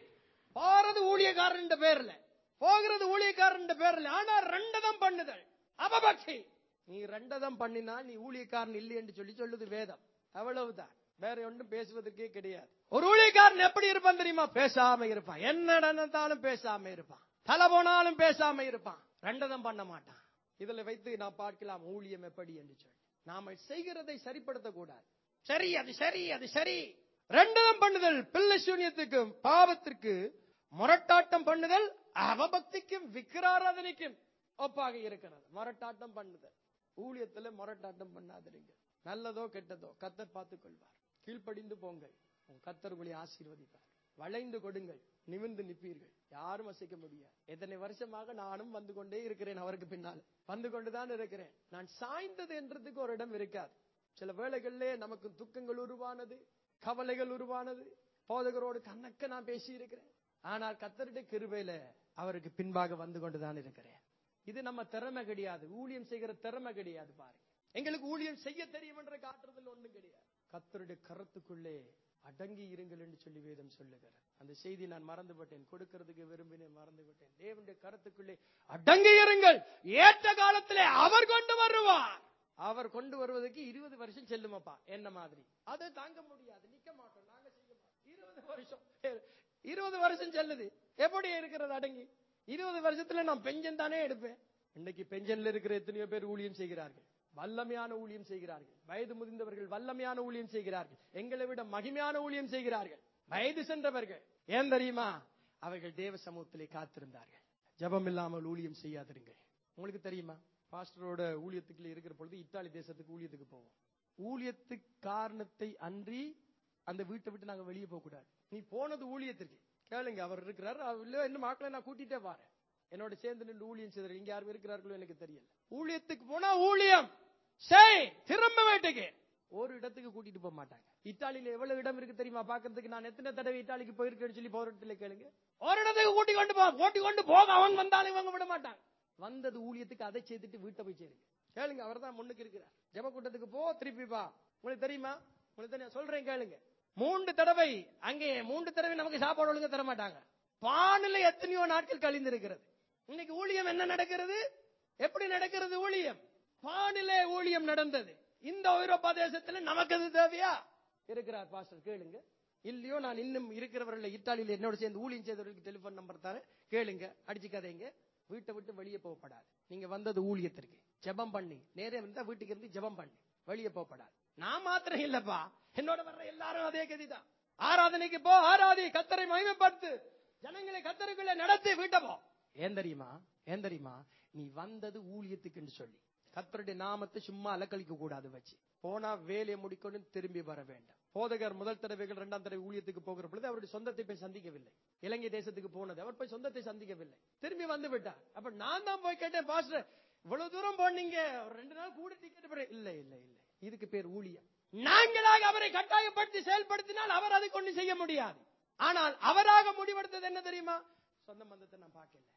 போறது ஊழியக்காரன் பேர்ல போகிறது ஊழியக்காரன் பேர்ல ஆனா ரெண்டதம் பண்ணுதல் அபபக்தி நீ ரெண்டதம் பண்ணினா நீ ஊழியக்காரன் இல்லை என்று சொல்லி சொல்லுது வேதம் அவ்வளவுதான் வேற ஒன்றும் பேசுவதற்கே கிடையாது ஒரு ஊழியக்காரன் எப்படி இருப்பான் தெரியுமா பேசாம இருப்பான் என்ன நடந்தாலும் பேசாம இருப்பான் தலை போனாலும் பேசாம இருப்பான் ரெண்டதம் பண்ண மாட்டான் இதுல வைத்து நான் பார்க்கலாம் ஊழியம் எப்படி என்று சொல்லி நாம செய்கிறதை சரிப்படுத்த கூடாது சரி அது சரி அது சரி ரெண்டதம் பண்ணுதல் பிள்ளை சூன்யத்துக்கும் பாவத்திற்கு முரட்டாட்டம் பண்ணுதல் அவபக்திக்கும் விக்கிராராதனைக்கும் ஒப்பாக இருக்கிறது முரட்டாட்டம் பண்ணுதல் ஊழியத்துல முரட்டாட்டம் பண்ணாதிருங்க நல்லதோ கெட்டதோ கத்தர் பார்த்துக் கொள்வார் கீழ்ப்படிந்து போங்கள் உன் கத்தர் உங்களை ஆசீர்வதிப்பார் வளைந்து கொடுங்கள் நிமிர்ந்து நிற்பீர்கள் யாரும் அசைக்க முடியாது எத்தனை வருஷமாக நானும் வந்து கொண்டே இருக்கிறேன் அவருக்கு பின்னால் வந்து கொண்டுதான் இருக்கிறேன் நான் சாய்ந்தது என்றதுக்கு ஒரு இடம் இருக்காது சில வேளைகளிலே நமக்கு துக்கங்கள் உருவானது கவலைகள் உருவானது போதகரோடு கண்ணக்க நான் பேசி இருக்கிறேன் ஆனால் கத்தருடைய கிருபையில அவருக்கு பின்பாக வந்து கொண்டுதான் இருக்கிறேன் இது நம்ம திறமை கிடையாது ஊழியம் செய்கிற திறமை கிடையாது பாருங்க எங்களுக்கு ஊழியம் செய்ய தெரியும் என்ற காட்டுறதுல ஒண்ணும் கிடையாது கத்தருடைய கரத்துக்குள்ளே அடங்கி இருங்கள் என்று சொல்லி வேதம் சொல்லுகிறார் அந்த செய்தி நான் மறந்து விட்டேன் கொடுக்கிறதுக்கு விரும்பினேன் மறந்து விட்டேன் தேவனுடைய கரத்துக்குள்ளே அடங்கி இருங்கள் ஏற்ற காலத்திலே அவர் கொண்டு வருவார் அவர் கொண்டு வருவதற்கு இருபது வருஷம் செல்லுமப்பா என்ன மாதிரி அதை தாங்க முடியாது நிக்க மாட்டோம் நாங்க செய்ய மாட்டோம் இருபது வருஷம் இருபது வருஷம் செல்லுது எப்படி இருக்கிறது அடங்கி இருபது வருஷத்துல நான் பெஞ்சன் தானே எடுப்பேன் இன்னைக்கு பெஞ்சன்ல இருக்கிற எத்தனையோ பேர் ஊழியம் செய்கிறார்கள் வல்லமையான ஊழியம் செய்கிறார்கள் வயது முதிர்ந்தவர்கள் வல்லமையான ஊழியம் செய்கிறார்கள் எங்களை விட மகிமையான ஊழியம் செய்கிறார்கள் வயது சென்றவர்கள் ஏன் தெரியுமா அவர்கள் தேவ சமூகத்திலே காத்திருந்தார்கள் ஜெபம் இல்லாமல் ஊழியம் செய்யாதிருங்கள் உங்களுக்கு தெரியுமா பாஸ்டரோட ஊழியத்துக்குள்ள இருக்கிற பொழுது இத்தாலி தேசத்துக்கு ஊழியத்துக்கு போவோம் ஊழியத்து காரணத்தை அன்றி அந்த வீட்டை விட்டு நாங்க வெளியே போக கூடாது நீ போனது ஊழியத்திற்கு கேளுங்க அவர் இருக்கிறார் அவர் இல்ல இன்னும் ஆட்களை நான் கூட்டிட்டே வரேன் என்னோட சேர்ந்து நின்று ஊழியம் செய்தார் இங்க யாரும் இருக்கிறார்களோ எனக்கு தெரியல ஊழியத்துக்கு போனா ஊழியம் செய் திரும்ப வீட்டுக்கு ஒரு இடத்துக்கு கூட்டிட்டு போக மாட்டாங்க இத்தாலியில எவ்வளவு இடம் இருக்கு தெரியுமா பாக்குறதுக்கு நான் எத்தனை தடவை இத்தாலிக்கு போயிருக்கேன்னு சொல்லி போற இடத்துல கேளுங்க ஒரு இடத்துக்கு கூட்டி கொண்டு போ கூட்டி கொண்டு போக அவன் வந்தாலும் இவங்க விட மாட்டாங்க வந்தது ஊழியத்துக்கு அதை செய்துட்டு வீட்டை போய் சேருங்க கேளுங்க அவர் தான் முன்னுக்கு இருக்கிறார் ஜெப கூட்டத்துக்கு போ திருப்பி வா உங்களுக்கு தெரியுமா உங்களுக்கு தெரியும் சொல்றேன் கேளுங்க மூன்று தடவை அங்கே மூன்று தடவை நமக்கு சாப்பாடு ஒழுங்க தர மாட்டாங்க பானில எத்தனையோ நாட்கள் கழிந்து இருக்கிறது இன்னைக்கு ஊழியம் என்ன நடக்கிறது எப்படி நடக்கிறது ஊழியம் பானிலே ஊழியம் நடந்தது இந்த ஐரோப்பா தேசத்துல நமக்கு அது தேவையா இருக்கிறார் பாஸ்டர் கேளுங்க இல்லையோ நான் இன்னும் இருக்கிறவர்கள் இத்தாலியில என்னோட சேர்ந்து ஊழியம் செய்தவர்களுக்கு டெலிபோன் நம்பர் தரேன் கேளுங்க அடிச்சுக்காதீங்க வீட்டை விட்டு வெளியே போகப்படாது நீங்க வந்தது ஊழியத்திற்கு ஜெபம் பண்ணி நேரே வந்தா வீட்டுக்கு இருந்து ஜெபம் பண்ணி வெளியே போகப்படாது நான் மாத்திரம் இல்லப்பா என்னோட வர்ற எல்லாரும் அதே கதிதான் ஆராதனைக்கு போ ஆராதி கத்தரை மகிமைப்படுத்து ஜனங்களை கத்தருக்குள்ள நடத்தி வீட்டை போ ஏன் தெரியுமா ஏன் தெரியுமா நீ வந்தது ஊழியத்துக்குன்னு சொல்லி கத்தருடைய நாமத்தை சும்மா அலக்கழிக்க கூடாது வச்சு போனா வேலையை முடிக்கொண்டு திரும்பி வர வேண்டாம் போதகர் முதல் தடவைகள் இரண்டாம் தடவை ஊழியத்துக்கு போகிற பொழுது அவருடைய சொந்தத்தை போய் சந்திக்கவில்லை இலங்கை தேசத்துக்கு போனது அவர் போய் சொந்தத்தை சந்திக்கவில்லை திரும்பி வந்து விட்டார் அப்ப நான் தான் போய் கேட்டேன் பாஸ்டர் இவ்வளவு தூரம் போனீங்க ஒரு ரெண்டு நாள் கூட டிக்கெட் போட இல்ல இல்ல இல்ல இதுக்கு பேர் ஊழியம் நாங்களாக அவரை கட்டாயப்படுத்தி செயல்படுத்தினால் அவர் அதை கொண்டு செய்ய முடியாது ஆனால் அவராக முடிவெடுத்தது என்ன தெரியுமா சொந்த பந்தத்தை நான் பார்க்கல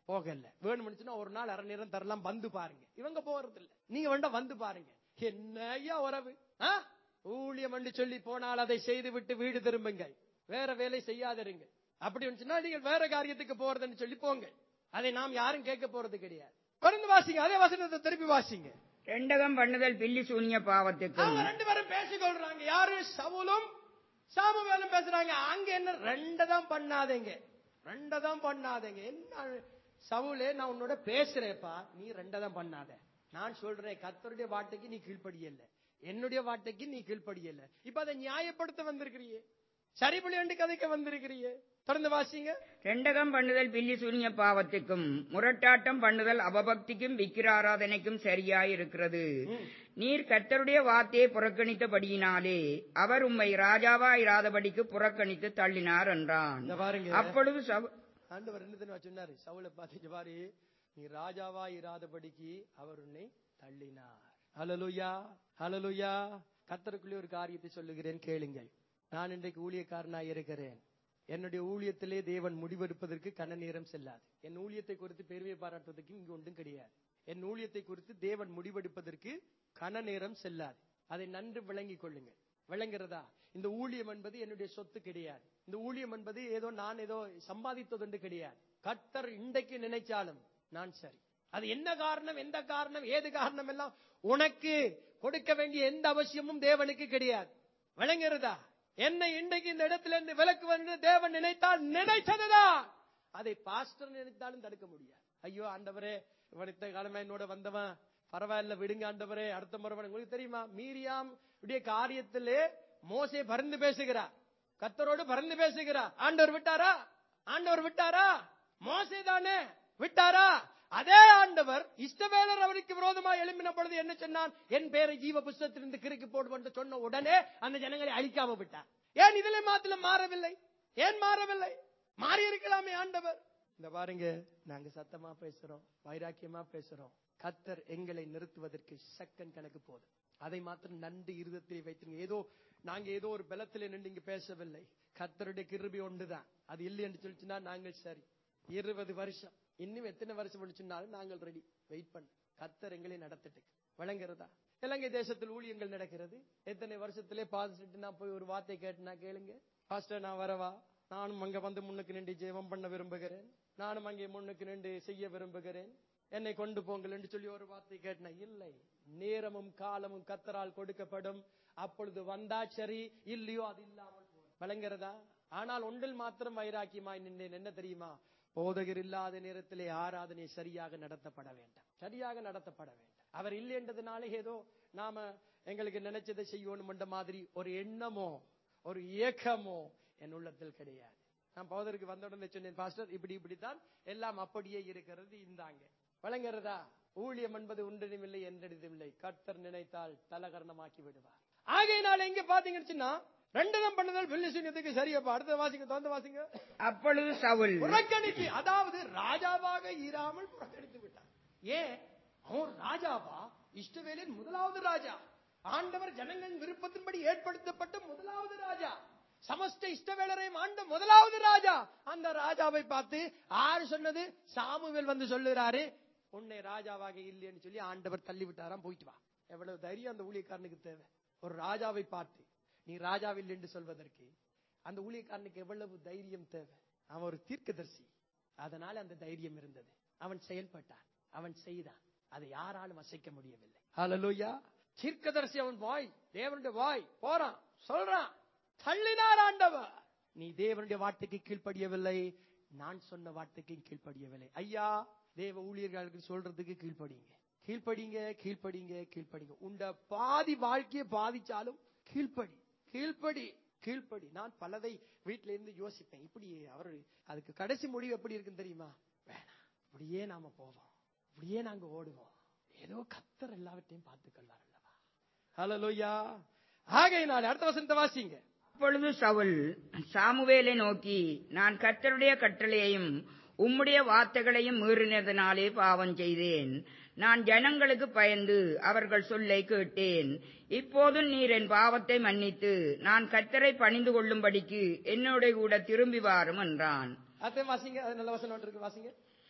போகல வேணும்னுச்சுன்னா ஒரு நாள் அரை நேரம் தரலாம் வந்து பாருங்க இவங்க போறது இல்ல நீங்க வேண்டாம் வந்து பாருங்க என்னையா உறவு ஆ? ஊழியம் என்று சொல்லி போனால் அதை செய்து விட்டு வீடு திரும்புங்கள் வேற வேலை செய்யாதிருங்க அப்படி இருந்துச்சுன்னா நீங்கள் வேற காரியத்துக்கு போறதுன்னு சொல்லி போங்க அதை நாம் யாரும் கேட்க போறது கிடையாது தொடர்ந்து வாசிங்க அதே வசனத்தை திருப்பி வாசிங்க ரெண்டகம் பண்ணுதல் பில்லி சூனிய பாவத்துக்கும் அவங்க ரெண்டு பேரும் பேசிக்கொள்றாங்க யாரு சவுலும் சாமுவேலும் பேசுறாங்க அங்க என்ன ரெண்டதான் பண்ணாதீங்க ரெண்டதான் பண்ணாதீங்க என்ன சவுலே நான் உன்னோட பேசுறேப்பா நீ ரெண்டதான் பண்ணாத நான் சொல்றேன் கத்தருடைய வார்த்தைக்கு நீ கீழ்ப்படியல என்னுடைய வார்த்தைக்கு நீ கீழ்ப்படியல இப்ப அதை நியாயப்படுத்த வந்திருக்கிறியே சரிபடி என்று கதைக்க வந்திருக்கிறியே தொடர்ந்து வாசிங்க ரெண்டகம் பண்ணுதல் பில்லி சூனிய பாவத்துக்கும் முரட்டாட்டம் பண்ணுதல் அபபக்திக்கும் விக்கிராராதனைக்கும் சரியாயிருக்கிறது நீர் கர்த்தருடைய வார்த்தையை புறக்கணித்தபடியினாலே அவர் உம்மை ராஜாவா இராதபடிக்கு புறக்கணித்து தள்ளினார் என்றான் இந்த பாருங்க அப்பொழுது சவு- ஆண்டவர் என்ன தெரியுமா சொன்னாரு சவுல பாத்தீங்க பாரு நீ ராஜாவா இராதபடிக்கு அவர் உன்னை தள்ளினார் ஹalleluya ஹalleluya கத்தருக்குள்ளே ஒரு காரியத்தை சொல்லுகிறேன் கேளுங்கள் நான் இன்றைக்கு ஊழியக்காரனாய் இருக்கிறேன் என்னுடைய ஊழியத்திலே தேவன் முடிவெடுப்பதற்கு கன நேரம் செல்லாது என் ஊழியத்தை குறித்து பெருமை பாராட்டுவதற்கு இங்கு ஒன்றும் கிடையாது என் ஊழியத்தை குறித்து தேவன் முடிவெடுப்பதற்கு கன நேரம் செல்லாது அதை நன்கு விளங்கிக் கொள்ளுங்கள் விளங்குறதா இந்த ஊழியம் என்பது என்னுடைய சொத்து கிடையாது இந்த ஊழியம் என்பது ஏதோ நான் ஏதோ சம்பாதித்தது கிடையாது கர்த்தர் இன்றைக்கு நினைச்சாலும் நான் சரி அது என்ன காரணம் எந்த காரணம் ஏது காரணம் எல்லாம் உனக்கு கொடுக்க வேண்டிய எந்த அவசியமும் தேவனுக்கு கிடையாது விளங்குறதா என்னை இன்றைக்கு இந்த இடத்துல இருந்து விலக்கு வந்து தேவன் நினைத்தால் நினைத்ததுதான் அதை பாஸ்டர் நினைத்தாலும் தடுக்க முடியாது ஐயோ ஆண்டவரே இவன் இத்தனை காலமா என்னோட வந்தவன் பரவாயில்ல விடுங்க ஆண்டவரே அடுத்த முறை வர- உங்களுக்கு தெரியுமா மீரியாம் உடைய காரியத்திலே மோசே பறந்து பேசுகிறார் கத்தரோடு பறந்து பேசுகிறார் ஆண்டவர் விட்டாரா ஆண்டவர் விட்டாரா மோசே தானே விட்டாரா அதே ஆண்டவர் இஷ்டவேலர் அவருக்கு விரோதமா எழும்பின பொழுது என்ன சொன்னான் என் பேரை ஜீவ புஸ்தகத்திலிருந்து கிறுக்கி போடுவோம் என்று சொன்ன உடனே அந்த ஜனங்களை அழிக்காம விட்டார் ஏன் இதிலே மாத்திரம் மாறவில்லை ஏன் மாறவில்லை மாறி இருக்கலாமே ஆண்டவர் இந்த பாருங்க நாங்க சத்தமா பேசுறோம் வைராக்கியமா பேசுறோம் கத்தர் எங்களை நிறுத்துவதற்கு செகண்ட் கணக்கு போதும் அதை மாத்திரம் நன்றி இருதத்தில் வைத்துங்க ஏதோ நாங்க ஏதோ ஒரு பலத்திலே நின்று இங்க பேசவில்லை கத்தருடைய கிருபி ஒன்றுதான் அது இல்லை என்று சொல்லிச்சுன்னா நாங்கள் சரி இருபது வருஷம் இன்னும் எத்தனை வருஷம் சொன்னாலும் நாங்கள் ரெடி வெயிட் பண்ண கத்தர் எங்களை நடத்திட்டு வழங்குறதா இலங்கை தேசத்தில் ஊழியங்கள் நடக்கிறது எத்தனை வருஷத்திலே பாசிட்டு நான் போய் ஒரு வார்த்தை கேட்டேனா கேளுங்க பாஸ்டர் நான் வரவா நானும் அங்க வந்து முன்னுக்கு நின்று ஜெபம் பண்ண விரும்புகிறேன் நானும் அங்கே முன்னுக்கு நின்று செய்ய விரும்புகிறேன் என்னை கொண்டு போங்கள் என்று சொல்லி ஒரு வார்த்தை கேட்டேன் இல்லை நேரமும் காலமும் கத்தரால் கொடுக்கப்படும் அப்பொழுது வந்தா சரி இல்லையோ அது இல்லாமல் போகும். விளங்குறதா ஆனால் ஒன்றில் மாத்திரம் வைராக்கியமாய் நின்றேன் என்ன தெரியுமா போதகர் இல்லாத நேரத்திலே ஆராதனை சரியாக நடத்தப்பட வேண்டாம் சரியாக நடத்தப்பட வேண்டாம் அவர் இல்லை என்றதுனால ஏதோ நாம எங்களுக்கு நினைச்சதை செய்யணும் என்ற மாதிரி ஒரு எண்ணமோ ஒரு ஏக்கமோ என் உள்ளத்தில் கிடையாது நான் போதருக்கு வந்த உடனே சொன்னேன் பாஸ்டர் இப்படி இப்படித்தான் எல்லாம் அப்படியே இருக்கிறது இந்தாங்க வழங்குறதா ஊழியம் என்பது ஒன்றினுமில்லை என்றிடமில்லை கர்த்தர் நினைத்தால் தலகரணமாக்கி விடுவார் ஆகையினால எங்க பாத்தீங்கன்னு சொன்னா ரெண்டு தான் பண்ணுதல் வெள்ளி சூன்யத்துக்கு சரியப்பா அடுத்த வாசிங்க தோந்த வாசிங்க அப்பொழுது சவுல் புறக்கணித்து அதாவது ராஜாவாக இராமல் புறக்கணித்து விட்டார் ஏன் அவன் ராஜாவா இஷ்டவேலின் முதலாவது ராஜா ஆண்டவர் ஜனங்களின் விருப்பத்தின்படி ஏற்படுத்தப்பட்ட முதலாவது ராஜா சமஸ்த இஷ்டவேலரையும் ஆண்ட முதலாவது ராஜா அந்த ராஜாவை பார்த்து ஆறு சொன்னது சாமுவேல் வந்து சொல்லுகிறாரு உன்னை ராஜாவாக இல்லைன்னு சொல்லி ஆண்டவர் தள்ளி விட்டாராம் போயிட்டு வா எவ்வளவு தைரியம் அந்த ஊழியக்காரனுக்கு தேவை ஒரு ராஜாவை பார்த்து நீ ராஜாவில் என்று சொல்வதற்கு அந்த ஊழியக்காரனுக்கு எவ்வளவு தைரியம் தேவை அவன் ஒரு தீர்க்கதரிசி அதனால அந்த தைரியம் இருந்தது அவன் செயல்பட்டான் அவன் செய்தான் அதை யாராலும் அசைக்க முடியவில்லை ஹalleluya தீர்க்கதரிசி அவன் வாய் தேவனுடைய வாய் போறான் சொல்றான் தள்ளினார் ஆண்டவர் நீ தேவனுடைய வார்த்தைக்கு கீழ்ப்படியவில்லை நான் சொன்ன வார்த்தைக்கு கீழ்ப்படியவில்லை ஐயா தேவ ஊழியர்களுக்கு சொல்றதுக்கு கீழ்ப்படிங்க கீழ்ப்படிங்க கீழ்ப்படிங்க கீழ்ப்படிங்க உண்ட பாதி வாழ்க்கையை பாதிச்சாலும் கீழ்ப்படி கீழ்ப்படி கீழ்ப்படி நான் பலதை வீட்டில இருந்து யோசிப்பேன் இப்படி அவர் அதுக்கு கடைசி முடிவு எப்படி இருக்குன்னு தெரியுமா வேணாம் இப்படியே நாம போவோம் இப்படியே நாங்க ஓடுவோம் ஏதோ கத்தர் எல்லாவற்றையும் பார்த்துக்கொள்வார் அல்லவா ஹalleluya ஆகையினால அடுத்த வசனத்தை வாசிங்க அப்பொழுது சவுல் சாமுவேலை நோக்கி நான் கர்த்தருடைய கட்டளையையும் உம்முடைய வார்த்தைகளையும் மீறினதினாலே பாவம் செய்தேன் நான் ஜனங்களுக்கு பயந்து அவர்கள் சொல்லை கேட்டேன் இப்போதும் நீர் என் பாவத்தை மன்னித்து நான் கர்த்தரை பணிந்து கொள்ளும்படிக்கு என்னோட கூட திரும்பி வாரும் என்றான் அடுத்த வாசிங்க அது நல்ல வசனம் ஒன்று இருக்கு வாசிங்க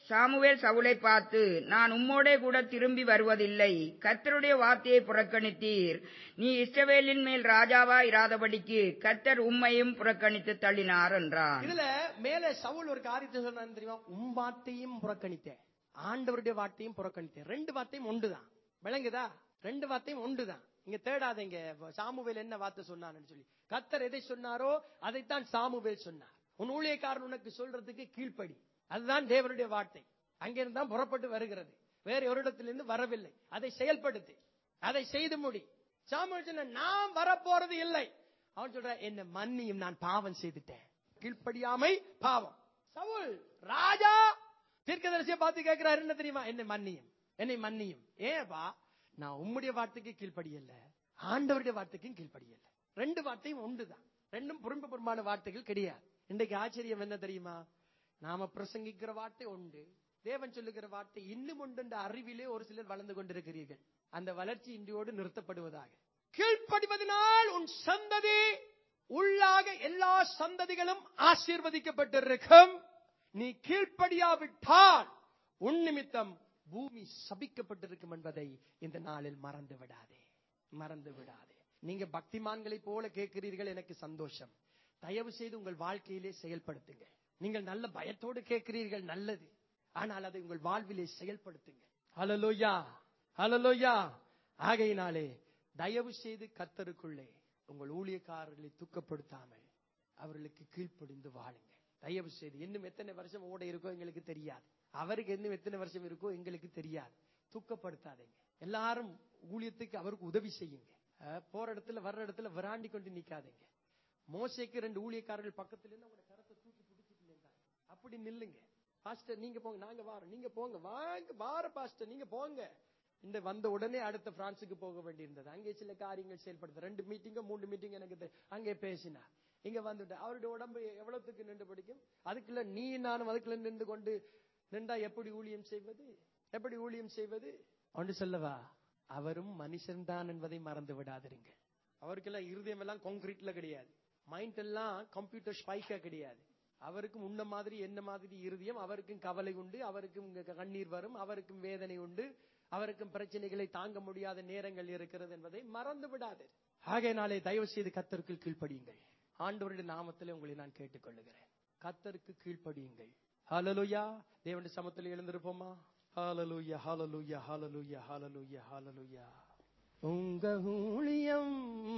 சாமுவேல் சவுலை பார்த்து நான் உம்மோடே கூட திரும்பி வருவதில்லை கர்த்தருடைய வார்த்தையை புறக்கணித்தீர் நீ இஸ்ரவேலின் மேல் ராஜாவா இராதபடிக்கு கர்த்தர் உம்மையும் புறக்கணித்து தள்ளினார் என்றான் இதுல மேல சவுல் ஒரு காரியத்தை சொன்னான்னு தெரியுமா உம் வார்த்தையும் புறக்கணித்தேன் ஆண்டவருடைய வார்த்தையும் புறக்கணித்தேன் ரெண்டு வார்த்தையும் ஒன்றுதான் விளங்குதா ரெண்டு வார்த்தையும் ஒன்றுதான் இங்க தேடாதீங்க சாமுவேல் என்ன வார்த்தை சொன்னான்னு சொல்லி கத்தர் எதை சொன்னாரோ அதைத்தான் சாமுவேல் சொன்னார் உன் ஊழியக்காரன் உனக்கு சொல்றதுக்கு கீழ்ப்படி அதுதான் தேவனுடைய வார்த்தை அங்கிருந்து தான் புறப்பட்டு வருகிறது வேற ஒரு இடத்திலிருந்து வரவில்லை அதை செயல்படுத்து அதை செய்து முடி சாமுவேல் சொன்ன நான் வரப்போறது இல்லை அவன் சொல்ற என்ன மன்னியும் நான் பாவம் செய்துட்டேன் கீழ்ப்படியாமை பாவம் சவுல் ராஜா தீர்க்கதரிசியை பார்த்து கேட்கிறாரு என்ன தெரியுமா என்னை மன்னியும் என்னை மன்னியும் ஏன்பா நான் உம்முடைய வார்த்தைக்கு கீழ்ப்படியல ஆண்டவருடைய வார்த்தைக்கும் கீழ்ப்படியல ரெண்டு வார்த்தையும் ஒன்றுதான் ரெண்டும் புறம்பு புறம்பான வார்த்தைகள் கிடையாது இன்றைக்கு ஆச்சரியம் என்ன தெரியுமா நாம பிரசங்கிக்கிற வார்த்தை உண்டு தேவன் சொல்லுகிற வார்த்தை இன்னும் உண்டு என்ற அறிவிலே ஒரு சிலர் வளர்ந்து கொண்டிருக்கிறீர்கள் அந்த வளர்ச்சி இன்றையோடு நிறுத்தப்படுவதாக கீழ்ப்படிவதனால் உன் சந்ததி உள்ளாக எல்லா சந்ததிகளும் ஆசீர்வதிக்கப்பட்டிருக்கும் நீ கீழ்ப்படியாவிட்டால் உன் நிமித்தம் பூமி சபிக்கப்பட்டிருக்கும் என்பதை இந்த நாளில் மறந்து விடாதே மறந்து விடாதே நீங்க பக்திமான்களை போல கேட்கிறீர்கள் எனக்கு சந்தோஷம் தயவு செய்து உங்கள் வாழ்க்கையிலே செயல்படுத்துங்க நீங்கள் நல்ல பயத்தோடு கேட்கிறீர்கள் நல்லது ஆனால் அதை உங்கள் வாழ்விலே செயல்படுத்துங்க ஹலலோயா ஹலலோயா ஆகையினாலே தயவு செய்து கத்தருக்குள்ளே உங்கள் ஊழியக்காரர்களை துக்கப்படுத்தாமல் அவர்களுக்கு கீழ்ப்படிந்து வாழுங்க தயவு செய்து இன்னும் எத்தனை வருஷம் ஓட இருக்கோ எங்களுக்கு தெரியாது அவருக்கு இன்னும் எத்தனை வருஷம் இருக்கோ எங்களுக்கு தெரியாது துக்கப்படுத்தாதீங்க எல்லாரும் ஊழியத்துக்கு அவருக்கு உதவி செய்யுங்க அஹ், போற இடத்துல வர்ற இடத்துல விராண்டி கொண்டு நிக்காதீங்க மோசைக்கு ரெண்டு ஊழியக்காரர்கள் பக்கத்துல இருந்து அவங்க கரத்தை தூக்கி பிடிச்சிட்டு நின்றாங்க அப்படி நில்லுங்க பாஸ்டர் நீங்க போங்க நாங்க வாரோம் நீங்க போங்க வாங்க வார பாஸ்டர் நீங்க போங்க இந்த வந்த உடனே அடுத்த பிரான்சுக்கு போக வேண்டியிருந்தது அங்கே சில காரியங்கள் செயல்படுத்த ரெண்டு மீட்டிங்கோ மூணு மீட்டிங் எனக்கு தெ- அங்கே பேசினார் இங்க வந்துட்டு அவருடைய உடம்பு எவ்வளவுக்கு நின்று பிடிக்கும் அதுக்குள்ள நீ நானும் அதுக்குள்ள நின்று கொண்டு நின்றா எப்படி ஊழியம் செய்வது எப்படி ஊழியம் செய்வது ஒன்று சொல்லவா அவரும் மனுஷன்தான் என்பதை மறந்து விடாதிருங்க அவருக்கெல்லாம் இருதயம் எல்லாம் கான்கிரீட்ல கிடையாது மைண்ட் எல்லாம் கம்ப்யூட்டர் ஸ்பைக்கா கிடையாது அவருக்கும் உன்ன மாதிரி என்ன மாதிரி இருதயம் அவருக்கும் கவலை உண்டு அவருக்கும் இங்க கண்ணீர் வரும் அவருக்கும் வேதனை உண்டு அவருக்கும் பிரச்சனைகளை தாங்க முடியாத நேரங்கள் இருக்கிறது என்பதை மறந்து விடாது ஆகையினாலே தயவு செய்து கத்தருக்கு கீழ்ப்படியுங்கள் ஆண்டவருடைய நாமத்திலே உங்களை நான் கேட்டுக்கொள்ளுகிறேன் கத்தருக்கு கீழ்ப்படியுங்கள் ஹalleluya தேவனுடைய சமத்தில் எழுந்திருப்போமா ஹalleluya ஹalleluya ஹalleluya ஹalleluya ஹalleluya உங்க ஊழியம்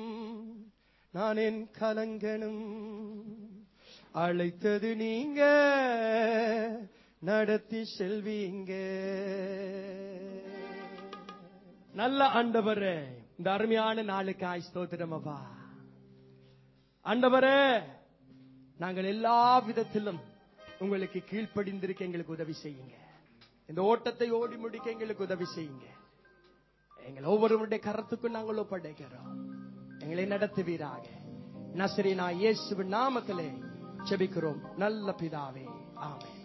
நான் என் கலங்கனும் அழைத்தது நீங்க நடத்தி செல்வீங்க நல்ல ஆண்டவரே இந்த அருமையான நாளுக்காய் ஸ்தோத்திரம் அப்பா ஆண்டவரே நாங்கள் எல்லா விதத்திலும் உங்களுக்கு கீழ்ப்படிந்திருக்க எங்களுக்கு உதவி செய்யுங்க இந்த ஓட்டத்தை ஓடி முடிக்க எங்களுக்கு உதவி செய்யுங்க எங்கள் ஒவ்வொருவருடைய கரத்துக்கும் நாங்கள் ஒப்படைக்கிறோம் எங்களை நடத்துவீராக நசரீனா இயேசுவின் நாமத்திலே செபிக்கிறோம் நல்ல பிதாவே ஆமென்